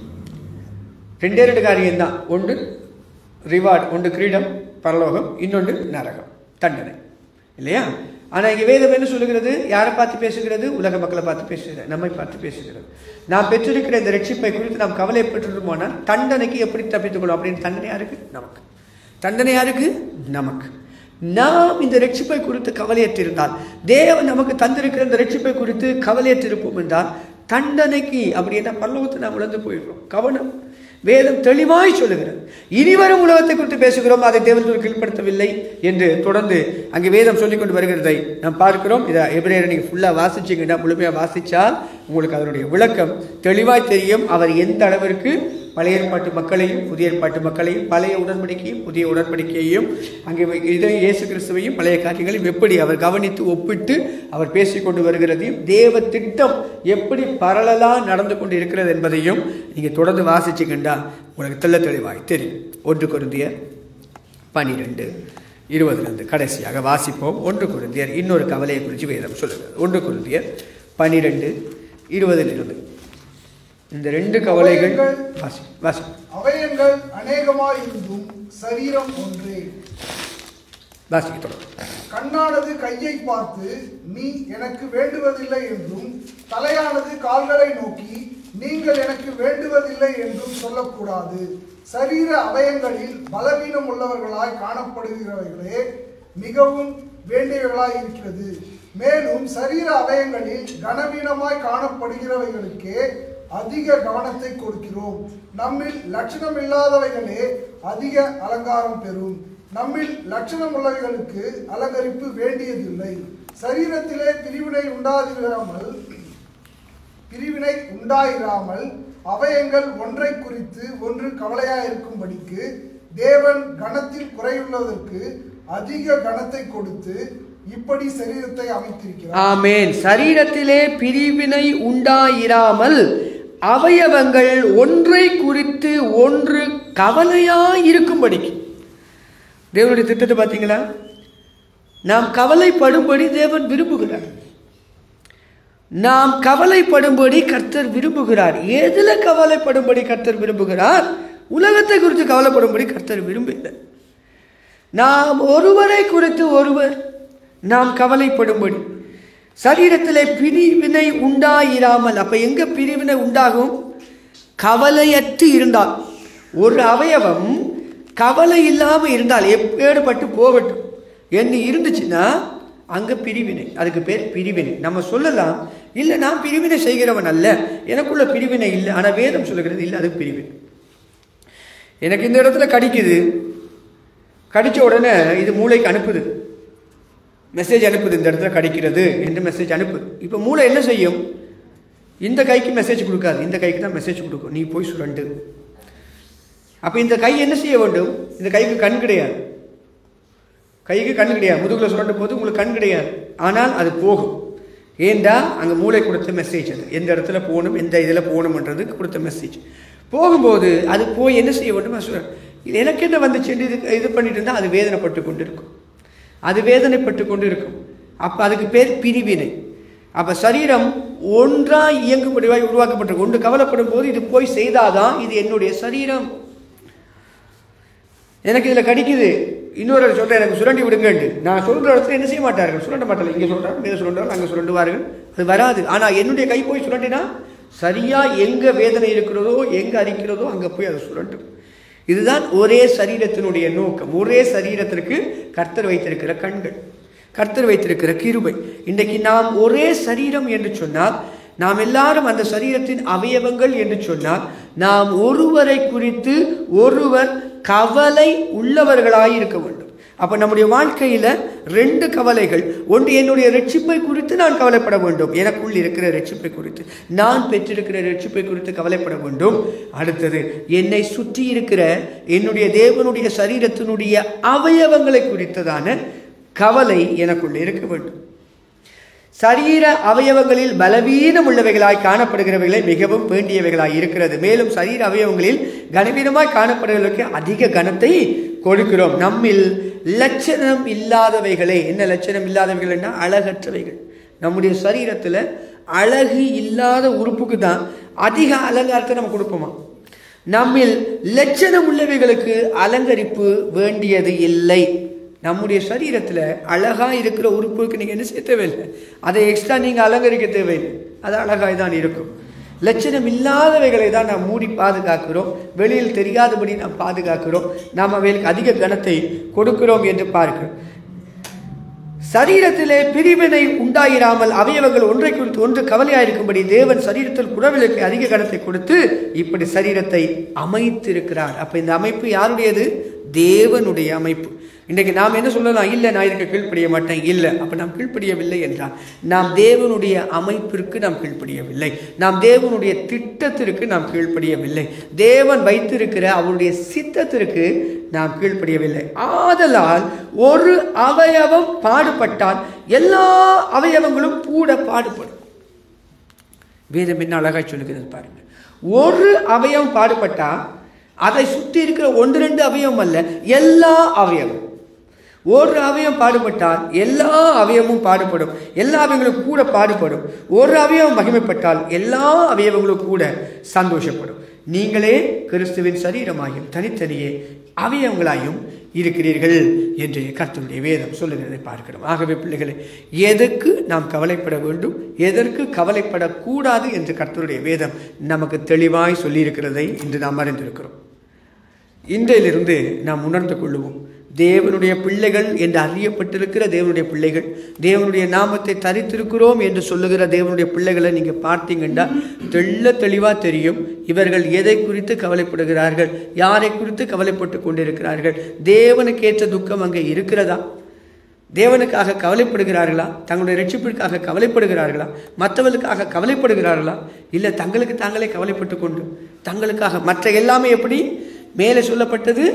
ரெண்டே ரெண்டு காரியம் தான் ஒன்று ரிவார்டு ஒன்று கிரீடம் பரலோகம் இன்னொன்று நரகம் தண்டனை இல்லையா ஆனால் இங்கே வேதம் என்ன சொல்லுகிறது யாரை பார்த்து பேசுகிறது உலக மக்களை பார்த்து பேசுகிறது நம்மை பார்த்து பேசுகிறது நாம் பெற்றிருக்கிற இந்த ரட்சிப்பை குறித்து நாம் கவலைப்பட்டிருப்போனால் தண்டனைக்கு எப்படி தப்பித்துக்கொள்ளும் அப்படின்னு தண்டனை யாருக்கு நமக்கு தண்டனை யாருக்கு நமக்கு நாம் இந்த ரட்சிப்பை குறித்து கவலையற்றிருந்தால் தேவன் நமக்கு தந்திருக்கிற இந்த ரட்சிப்பை குறித்து கவலையற்றிருப்போம் என்றால் தண்டனைக்கு அப்படி என்ன பல்லவத்தை நாம் இழந்து போயிடுறோம் கவனம் வேதம் தெளிவாய் சொல்லுகிறது இனிவரும் உலகத்தை குறித்து பேசுகிறோம் அதை தேவன் கீழ்ப்படுத்தவில்லை என்று தொடர்ந்து அங்கே வேதம் சொல்லிக் கொண்டு வருகிறதை நாம் பார்க்கிறோம் இதை எபிரேயரை நீங்கள் ஃபுல்லாக வாசிச்சிங்கன்னா முழுமையாக வாசித்தால் உங்களுக்கு அதனுடைய விளக்கம் தெளிவாய் தெரியும் அவர் எந்த அளவிற்கு பழைய ஏற்பாட்டு மக்களையும் புதிய ஏற்பாட்டு மக்களையும் பழைய உடன்படிக்கையும் புதிய உடன்படிக்கையையும் அங்கே இதை இயேசு கிறிஸ்துவையும் பழைய காரியங்களையும் எப்படி அவர் கவனித்து ஒப்பிட்டு அவர் பேசிக்கொண்டு வருகிறதையும் தேவ திட்டம் எப்படி பரலலாக நடந்து கொண்டு இருக்கிறது என்பதையும் நீங்கள் தொடர்ந்து வாசிச்சுக்கிண்டா உங்களுக்கு தெள்ள தெளிவாய் தெரியும் ஒன்று குருந்தியர் பனிரெண்டு இருபதுலேருந்து கடைசியாக வாசிப்போம் ஒன்று குருந்தியர் இன்னொரு கவலையை குறித்து வேதம் சொல்லுகிறது ஒன்று குருந்தியர் பனிரெண்டு இருபதிலிருந்து இந்த ரெண்டு கவலைகள் வாசி வாசி அவயங்கள் அநேகமாயிருந்தும் சரீரம் ஒன்றே வாசிக்க தொடரும் கண்ணானது கையை பார்த்து நீ எனக்கு வேண்டுவதில்லை என்றும் தலையானது கால்களை நோக்கி நீங்கள் எனக்கு வேண்டுவதில்லை என்றும் சொல்லக்கூடாது சரீர அவயங்களில் பலவீனம் உள்ளவர்களாய் காணப்படுகிறவர்களே மிகவும் வேண்டியவர்களாய் இருக்கிறது மேலும் சரீர அவயங்களில் கனவீனமாய் காணப்படுகிறவைகளுக்கே அதிக கவனத்தை கொடுக்கிறோம் நம்மில் லட்சணம் இல்லாதவைகளே அதிக அலங்காரம் பெறும் நம்மில் லட்சணம் உள்ளவைகளுக்கு அலங்கரிப்பு வேண்டியதில்லை சரீரத்திலே பிரிவினை உண்டாதிராமல் பிரிவினை உண்டாயிராமல் அவயங்கள் ஒன்றை குறித்து ஒன்று கவலையாயிருக்கும்படிக்கு தேவன் கணத்தில் குறையுள்ளதற்கு அதிக கணத்தை கொடுத்து இப்படி சரீரத்தை அமைத்திருக்கிறார் ஆமேன் சரீரத்திலே பிரிவினை உண்டாயிராமல் அவயவங்கள் ஒன்றை குறித்து ஒன்று கவலையாய் இருக்கும்படிக்கு தேவனுடைய திட்டத்தை பார்த்தீங்களா நாம் கவலைப்படும்படி தேவன் விரும்புகிறார் நாம் கவலைப்படும்படி கர்த்தர் விரும்புகிறார் எதுல கவலைப்படும்படி கர்த்தர் விரும்புகிறார் உலகத்தை குறித்து கவலைப்படும்படி கர்த்தர் விரும்புகிறார் நாம் ஒருவரை குறித்து ஒருவர் நாம் கவலைப்படும்படி சரீரத்திலே பிரிவினை உண்டாயிராமல் அப்ப எங்க பிரிவினை உண்டாகும் கவலையற்று இருந்தால் ஒரு அவயவம் கவலை இல்லாம இருந்தால் எப்பேடுபட்டு போகட்டும் என்ன இருந்துச்சுன்னா அங்க பிரிவினை அதுக்கு பேர் பிரிவினை நம்ம சொல்லலாம் இல்லை நான் பிரிவினை செய்கிறவன் அல்ல எனக்குள்ள பிரிவினை இல்லை ஆனால் வேதம் சொல்லுகிறது இல்லை அது பிரிவினை எனக்கு இந்த இடத்துல கடிக்குது கடித்த உடனே இது மூளைக்கு அனுப்புது மெசேஜ் அனுப்புது இந்த இடத்துல கடிக்கிறது என்று மெசேஜ் அனுப்புது இப்போ மூளை என்ன செய்யும் இந்த கைக்கு மெசேஜ் கொடுக்காது இந்த கைக்கு தான் மெசேஜ் கொடுக்கும் நீ போய் சுரண்டு அப்போ இந்த கை என்ன செய்ய வேண்டும் இந்த கைக்கு கண் கிடையாது கைக்கு கண் கிடையாது முதுகுல சுரண்டும் போது உங்களுக்கு கண் கிடையாது ஆனால் அது போகும் ஏண்டா அங்கே மூளை கொடுத்த மெசேஜ் அது எந்த இடத்துல போகணும் எந்த இதில் போகணுன்றது கொடுத்த மெசேஜ் போகும்போது அது போய் என்ன செய்ய வேண்டும் அது சொல்ல- இது எனக்கு என்ன வந்துச்சு இது இது பண்ணிட்டு இருந்தால் அது வேதனைப்பட்டு கொண்டு இருக்கும் அது வேதனைப்பட்டு கொண்டு இருக்கும் அப்போ அதுக்கு பேர் பிரிவினை அப்போ சரீரம் ஒன்றாக இயங்கும்படிவாய் உருவாக்கப்பட்டிருக்கு ஒன்று கவலைப்படும் போது இது போய் செய்தாதான் இது என்னுடைய சரீரம் எனக்கு இதில் கடிக்குது இன்னொரு சொல்கிறேன் எனக்கு சுரண்டி விடுங்கன்ட்டு நான் சொல்கிற இடத்துல என்ன செய்ய மாட்டார்கள் சுரண்ட மாட்டார்கள் இங்கே சொல்கிறாங்க இங்கே சுரண்டுவார்கள் அங்கே சுரண்டுவார்கள் அது வராது ஆனால் என்னுடைய கை போய் சுரண்டினா சரியாக எங்கே வேதனை இருக்கிறதோ எங்கே அரிக்கிறதோ அங்கே போய் அது சுரண்டும் இதுதான் ஒரே சரீரத்தினுடைய நோக்கம் ஒரே சரீரத்திற்கு கர்த்தர் வைத்திருக்கிற கண்கள் கர்த்தர் வைத்திருக்கிற கிருபை இன்றைக்கு நாம் ஒரே சரீரம் என்று சொன்னால் நாம் எல்லாரும் அந்த சரீரத்தின் அவயவங்கள் என்று சொன்னால் நாம் ஒருவரை குறித்து ஒருவர் கவலை உள்ளவர்களாய் இருக்க வேண்டும் அப்ப நம்முடைய வாழ்க்கையில ரெண்டு கவலைகள் ஒன்று என்னுடைய ரட்சிப்பை குறித்து நான் கவலைப்பட வேண்டும் எனக்குள் இருக்கிற ரட்சிப்பை குறித்து நான் பெற்றிருக்கிற ரட்சிப்பை குறித்து கவலைப்பட வேண்டும் அடுத்தது என்னை சுற்றி இருக்கிற என்னுடைய தேவனுடைய சரீரத்தினுடைய அவயவங்களை குறித்ததான கவலை எனக்குள் இருக்க வேண்டும் சரீர அவயவங்களில் பலவீனம் உள்ளவைகளாய் காணப்படுகிறவைகளை மிகவும் வேண்டியவைகளாய் இருக்கிறது மேலும் சரீர அவயவங்களில் கனவீனமாய் காணப்படுகிறவர்களுக்கு அதிக கனத்தை கொடுக்கிறோம் நம்மில் லட்சணம் இல்லாதவைகளே என்ன லட்சணம் இல்லாதவைகள்னா அழகற்றவைகள் நம்முடைய சரீரத்தில் அழகு இல்லாத உறுப்புக்கு தான் அதிக அலங்காரத்தை நம்ம கொடுப்போமா நம்மில் லட்சணம் உள்ளவைகளுக்கு அலங்கரிப்பு வேண்டியது இல்லை நம்முடைய சரீரத்தில் அழகாக இருக்கிற உறுப்புக்கு நீங்கள் என்ன செய்ய தேவையில்லை அதை எக்ஸ்ட்ரா நீங்கள் அலங்கரிக்க தேவையில்லை அது அழகாய் தான் இருக்கும் லட்சணம் இல்லாதவைகளை தான் நாம் மூடி பாதுகாக்கிறோம் வெளியில் தெரியாதபடி நாம் பாதுகாக்கிறோம் நாம் அவைகளுக்கு அதிக கனத்தை கொடுக்கிறோம் என்று பார்க்கிறோம் சரீரத்திலே பிரிவினை உண்டாயிராமல் அவயவங்கள் ஒன்றை குறித்து ஒன்று கவலையாயிருக்கும்படி தேவன் சரீரத்தில் குடவிலுக்கு அதிக கனத்தை கொடுத்து இப்படி சரீரத்தை அமைத்திருக்கிறார் அப்ப இந்த அமைப்பு யாருடையது தேவனுடைய அமைப்பு இன்றைக்கு நாம் என்ன சொல்லலாம் இல்லை நான் இதுக்கு கீழ்ப்படிய மாட்டேன் இல்லை அப்போ நாம் கீழ்ப்படியவில்லை என்றால் நாம் தேவனுடைய அமைப்பிற்கு நாம் கீழ்ப்படியவில்லை நாம் தேவனுடைய திட்டத்திற்கு நாம் கீழ்ப்படியவில்லை தேவன் வைத்திருக்கிற அவருடைய சித்தத்திற்கு நாம் கீழ்ப்படியவில்லை ஆதலால் ஒரு அவயவம் பாடுபட்டால் எல்லா அவயவங்களும் கூட பாடுபடும் வேதம் என்ன அழகாய் சொல்லுகிறது பாருங்க ஒரு அவயவம் பாடுபட்டா அதை சுற்றி இருக்கிற ஒன்று ரெண்டு அவயவம் அல்ல எல்லா அவயவம் ஒரு அவயம் பாடுபட்டால் எல்லா அவயமும் பாடுபடும் எல்லா அவயங்களும் கூட பாடுபடும் ஒரு அவயவம் மகிமைப்பட்டால் எல்லா அவயவங்களும் கூட சந்தோஷப்படும் நீங்களே கிறிஸ்துவின் சரீரமாயும் தனித்தனியே அவயவங்களாயும் இருக்கிறீர்கள் என்று கர்த்தருடைய வேதம் சொல்லுகிறதை பார்க்கிறோம் ஆகவே பிள்ளைகளே எதற்கு நாம் கவலைப்பட வேண்டும் எதற்கு கவலைப்படக்கூடாது என்று கர்த்தருடைய வேதம் நமக்கு தெளிவாய் சொல்லியிருக்கிறதை இன்று நாம் அறிந்திருக்கிறோம் இன்றையிலிருந்து நாம் உணர்ந்து கொள்ளுவோம் தேவனுடைய பிள்ளைகள் என்று அறியப்பட்டிருக்கிற தேவனுடைய பிள்ளைகள் தேவனுடைய நாமத்தை தரித்திருக்கிறோம் என்று சொல்லுகிற தேவனுடைய பிள்ளைகளை நீங்கள் பார்த்தீங்கன்னா தெள்ள தெளிவாக தெரியும் இவர்கள் எதை குறித்து கவலைப்படுகிறார்கள் யாரை குறித்து கவலைப்பட்டு கொண்டிருக்கிறார்கள் தேவனுக்கேற்ற துக்கம் அங்கே இருக்கிறதா தேவனுக்காக கவலைப்படுகிறார்களா தங்களுடைய ரட்சிப்பிற்காக கவலைப்படுகிறார்களா மற்றவர்களுக்காக கவலைப்படுகிறார்களா இல்லை தங்களுக்கு தாங்களே கவலைப்பட்டு கொண்டு தங்களுக்காக மற்ற எல்லாமே எப்படி மேலே சொல்லப்பட்டது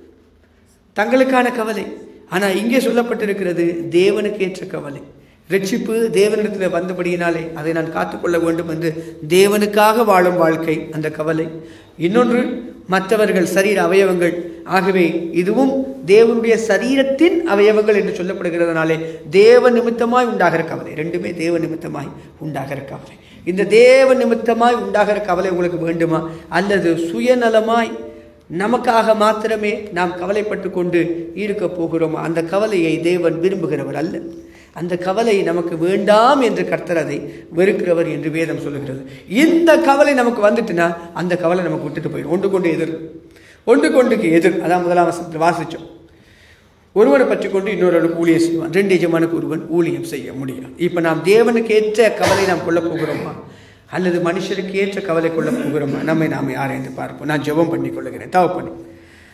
தங்களுக்கான கவலை ஆனால் இங்கே சொல்லப்பட்டிருக்கிறது தேவனுக்கு ஏற்ற கவலை ரட்சிப்பு தேவனிடத்தில் வந்தபடியினாலே அதை நான் காத்துக்கொள்ள வேண்டும் என்று தேவனுக்காக வாழும் வாழ்க்கை அந்த கவலை இன்னொன்று மற்றவர்கள் சரீர அவயவங்கள் ஆகவே இதுவும் தேவனுடைய சரீரத்தின் அவயவங்கள் என்று சொல்லப்படுகிறதுனாலே தேவ நிமித்தமாய் உண்டாகிற கவலை ரெண்டுமே தேவ நிமித்தமாய் உண்டாகிற கவலை இந்த தேவ நிமித்தமாய் உண்டாகிற கவலை உங்களுக்கு வேண்டுமா அல்லது சுயநலமாய் நமக்காக மாத்திரமே நாம் கவலைப்பட்டு கொண்டு இருக்க போகிறோம் அந்த கவலையை தேவன் விரும்புகிறவர் அல்ல அந்த கவலை நமக்கு வேண்டாம் என்று கர்த்தர் அதை வெறுக்கிறவர் என்று வேதம் சொல்லுகிறது இந்த கவலை நமக்கு வந்துட்டுனா அந்த கவலை நமக்கு விட்டுட்டு போயிடும் ஒன்று கொண்டு எதிர் ஒன்று கொண்டுக்கு எதிர் அதான் முதலாம் வசனத்தில் வாசித்தோம் ஒருவனை பற்றி கொண்டு இன்னொருவனுக்கு ஊழியம் செய்வான் ரெண்டு எஜமானுக்கு ஒருவன் ஊழியம் செய்ய முடியும் இப்போ நாம் தேவனுக்கு ஏற்ற கவலை நாம் கொள்ள போகிறோமா அல்லது மனுஷருக்கு ஏற்ற கவலை கொள்ள போகிறோமா நம்மை நாம் ஆராய்ந்து பார்ப்போம் நான் ஜெபம் பண்ணி கொள்ளுகிறேன் தவ பண்ணி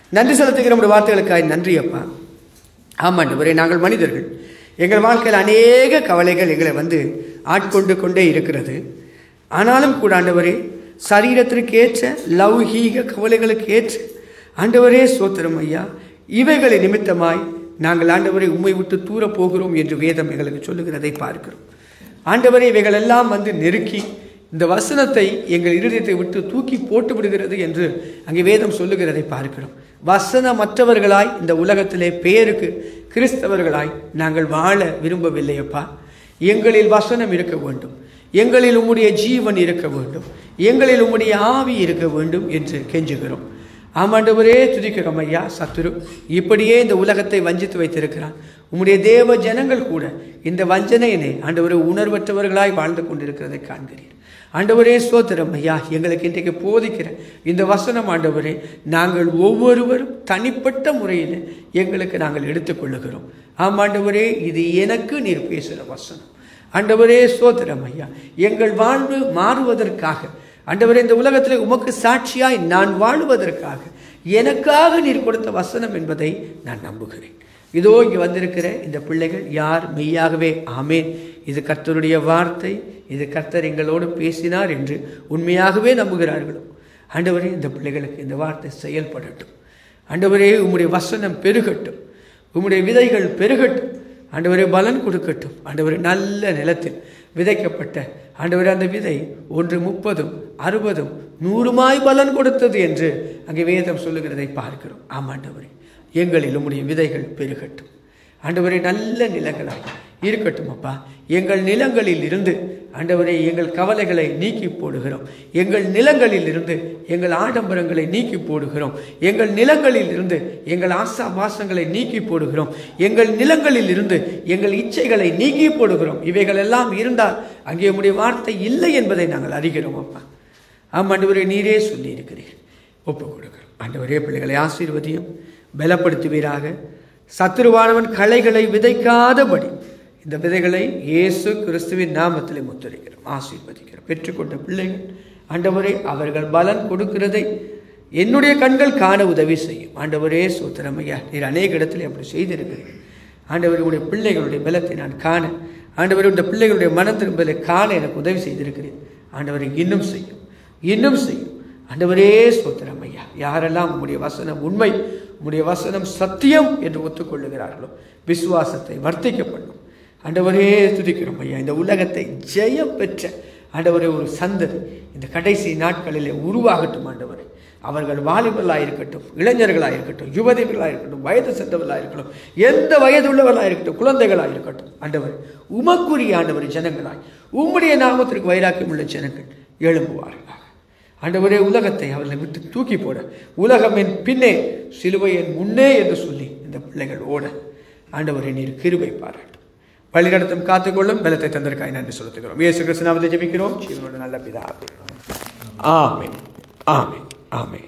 நன்றி செலுத்துகிற நம்முடைய வார்த்தைகளுக்காய் நன்றி அப்பா ஆமாண்டவரே நாங்கள் மனிதர்கள் எங்கள் வாழ்க்கையில் அநேக கவலைகள் எங்களை வந்து ஆட்கொண்டு கொண்டே இருக்கிறது ஆனாலும் கூட ஆண்டவரே சரீரத்திற்கு ஏற்ற லௌகீக கவலைகளுக்கு ஏற்ற ஆண்டவரே சோத்திரம் ஐயா இவைகளை நிமித்தமாய் நாங்கள் ஆண்டவரை உம்மை விட்டு தூர போகிறோம் என்று வேதம் எங்களுக்கு சொல்லுகிறதை பார்க்கிறோம் ஆண்டவரே இவைகள் எல்லாம் வந்து நெருக்கி இந்த வசனத்தை எங்கள் இருதயத்தை விட்டு தூக்கி போட்டு விடுகிறது என்று அங்கே வேதம் சொல்லுகிறதை பார்க்கிறோம் வசனமற்றவர்களாய் இந்த உலகத்திலே பேருக்கு கிறிஸ்தவர்களாய் நாங்கள் வாழ விரும்பவில்லையப்பா எங்களில் வசனம் இருக்க வேண்டும் எங்களில் உம்முடைய ஜீவன் இருக்க வேண்டும் எங்களில் உம்முடைய ஆவி இருக்க வேண்டும் என்று கெஞ்சுகிறோம் ஆமாண்டவரே துதிக்கிறோம் ஐயா சத்துரு இப்படியே இந்த உலகத்தை வஞ்சித்து வைத்திருக்கிறான் உம்முடைய தேவ ஜனங்கள் கூட இந்த வஞ்சனையினை ஆண்டவரை உணர்வற்றவர்களாய் வாழ்ந்து கொண்டிருக்கிறதை காண்கிறீர் ஆண்டவரே சோத்திரம் ஐயா எங்களுக்கு இன்றைக்கு போதிக்கிற இந்த வசனம் ஆண்டவரே நாங்கள் ஒவ்வொருவரும் தனிப்பட்ட முறையில் எங்களுக்கு நாங்கள் எடுத்துக்கொள்ளுகிறோம் ஆமாண்டவரே இது எனக்கு நீர் பேசுகிற வசனம் ஆண்டவரே சோத்திரம் ஐயா எங்கள் வாழ்வு மாறுவதற்காக ஆண்டவரே இந்த உலகத்தில் உமக்கு சாட்சியாய் நான் வாழுவதற்காக எனக்காக நீர் கொடுத்த வசனம் என்பதை நான் நம்புகிறேன் இதோ இங்கே வந்திருக்கிற இந்த பிள்ளைகள் யார் மெய்யாகவே ஆமேன் இது கர்த்தருடைய வார்த்தை இது கர்த்தர் எங்களோடு பேசினார் என்று உண்மையாகவே நம்புகிறார்களோ ஆண்டவரே இந்த பிள்ளைகளுக்கு இந்த வார்த்தை செயல்படட்டும் ஆண்டவரே உம்முடைய வசனம் பெருகட்டும் உம்முடைய விதைகள் பெருகட்டும் ஆண்டவரே பலன் கொடுக்கட்டும் ஆண்டவரே நல்ல நிலத்தில் விதைக்கப்பட்ட ஆண்டவரே அந்த விதை ஒன்று முப்பதும் அறுபதும் நூறுமாய் பலன் கொடுத்தது என்று அங்கே வேதம் சொல்லுகிறதை பார்க்கிறோம் ஆமாண்டவரே எங்களில் உம்முடைய விதைகள் பெருகட்டும் ஆண்டவரே நல்ல நிலங்களாக இருக்கட்டும் அப்பா எங்கள் நிலங்களில் இருந்து ஆண்டவரே எங்கள் கவலைகளை நீக்கி போடுகிறோம் எங்கள் நிலங்களில் இருந்து எங்கள் ஆடம்பரங்களை நீக்கி போடுகிறோம் எங்கள் நிலங்களில் இருந்து எங்கள் ஆசா வாசங்களை நீக்கி போடுகிறோம் எங்கள் நிலங்களில் இருந்து எங்கள் இச்சைகளை நீக்கி போடுகிறோம் இவைகள் எல்லாம் இருந்தால் அங்கே உம்முடைய வார்த்தை இல்லை என்பதை நாங்கள் அறிகிறோம் அப்பா ஆம் ஆண்டவரே நீரே சொல்லி இருக்கிறீர் ஒப்புக் கொடுக்கிறோம் ஆண்டவரே பிள்ளைகளை ஆசீர்வதியும் பலப்படுத்துவீராக சத்துருவானவன் களைகளை விதைக்காதபடி இந்த விதைகளை இயேசு கிறிஸ்துவின் நாமத்திலே முத்தரிக்கிறோம் ஆசீர்வதிக்கிறோம் பெற்றுக்கொண்ட பிள்ளைகள் ஆண்டவரே அவர்கள் பலன் கொடுக்கிறதை என்னுடைய கண்கள் காண உதவி செய்யும் ஆண்டவரே சூத்திரமையா நீர் அநேக இடத்துல அப்படி செய்திருக்கிறீர் ஆண்டவருடைய பிள்ளைகளுடைய பலத்தை நான் காண ஆண்டவர் இந்த பிள்ளைகளுடைய மனம் திரும்பலை காண எனக்கு உதவி செய்திருக்கிறேன் ஆண்டவரை இன்னும் செய்யும் இன்னும் செய்யும் ஆண்டவரே ஸ்தோத்திரம் ஐயா யாரெல்லாம் உம்முடைய வசனம் உண்மை உம்முடைய வசனம் சத்தியம் என்று ஒத்துக்கொள்ளுகிறார்களோ விசுவாசத்தை வர்த்திக்க பண்ணும் ஆண்டவரே துதிக்கிறோம் ஐயா இந்த உலகத்தை ஜெயம் பெற்ற ஆண்டவரே ஒரு சந்ததி இந்த கடைசி நாட்களிலே உருவாகட்டும் ஆண்டவரே அவர்கள் வாலிபர்களாக இருக்கட்டும் இளைஞர்களாக இருக்கட்டும் யுவதிகளாக இருக்கட்டும் வயது சென்றவர்களாக இருக்கட்டும் எந்த வயது உள்ளவர்களாக இருக்கட்டும் குழந்தைகளாக இருக்கட்டும் ஆண்டவர் உமக்குரிய ஆண்டவர் ஜனங்களாய் உம்முடைய நாமத்திற்கு வைராக்கியம் உள்ள ஜனங்கள் எழும்புவார்களாக ஆண்டவரே உலகத்தை அவர்களை விட்டு தூக்கி போட உலகம் என் பின்னே சிலுவை என் முன்னே என்று சொல்லி இந்த பிள்ளைகள் ஓட ஆண்டவரை நீர் கிருபை பாராட்டும் வழிநடத்தும் காத்துக்கொள்ளும் பலத்தை தந்திருக்காய் நன்றி செலுத்துகிறோம் இயேசு கிறிஸ்துநாமத்தை ஜெபிக்கிறோம் ஜீவனோட நல்ல பிதா ஆமென் ஆமென் ஆமென்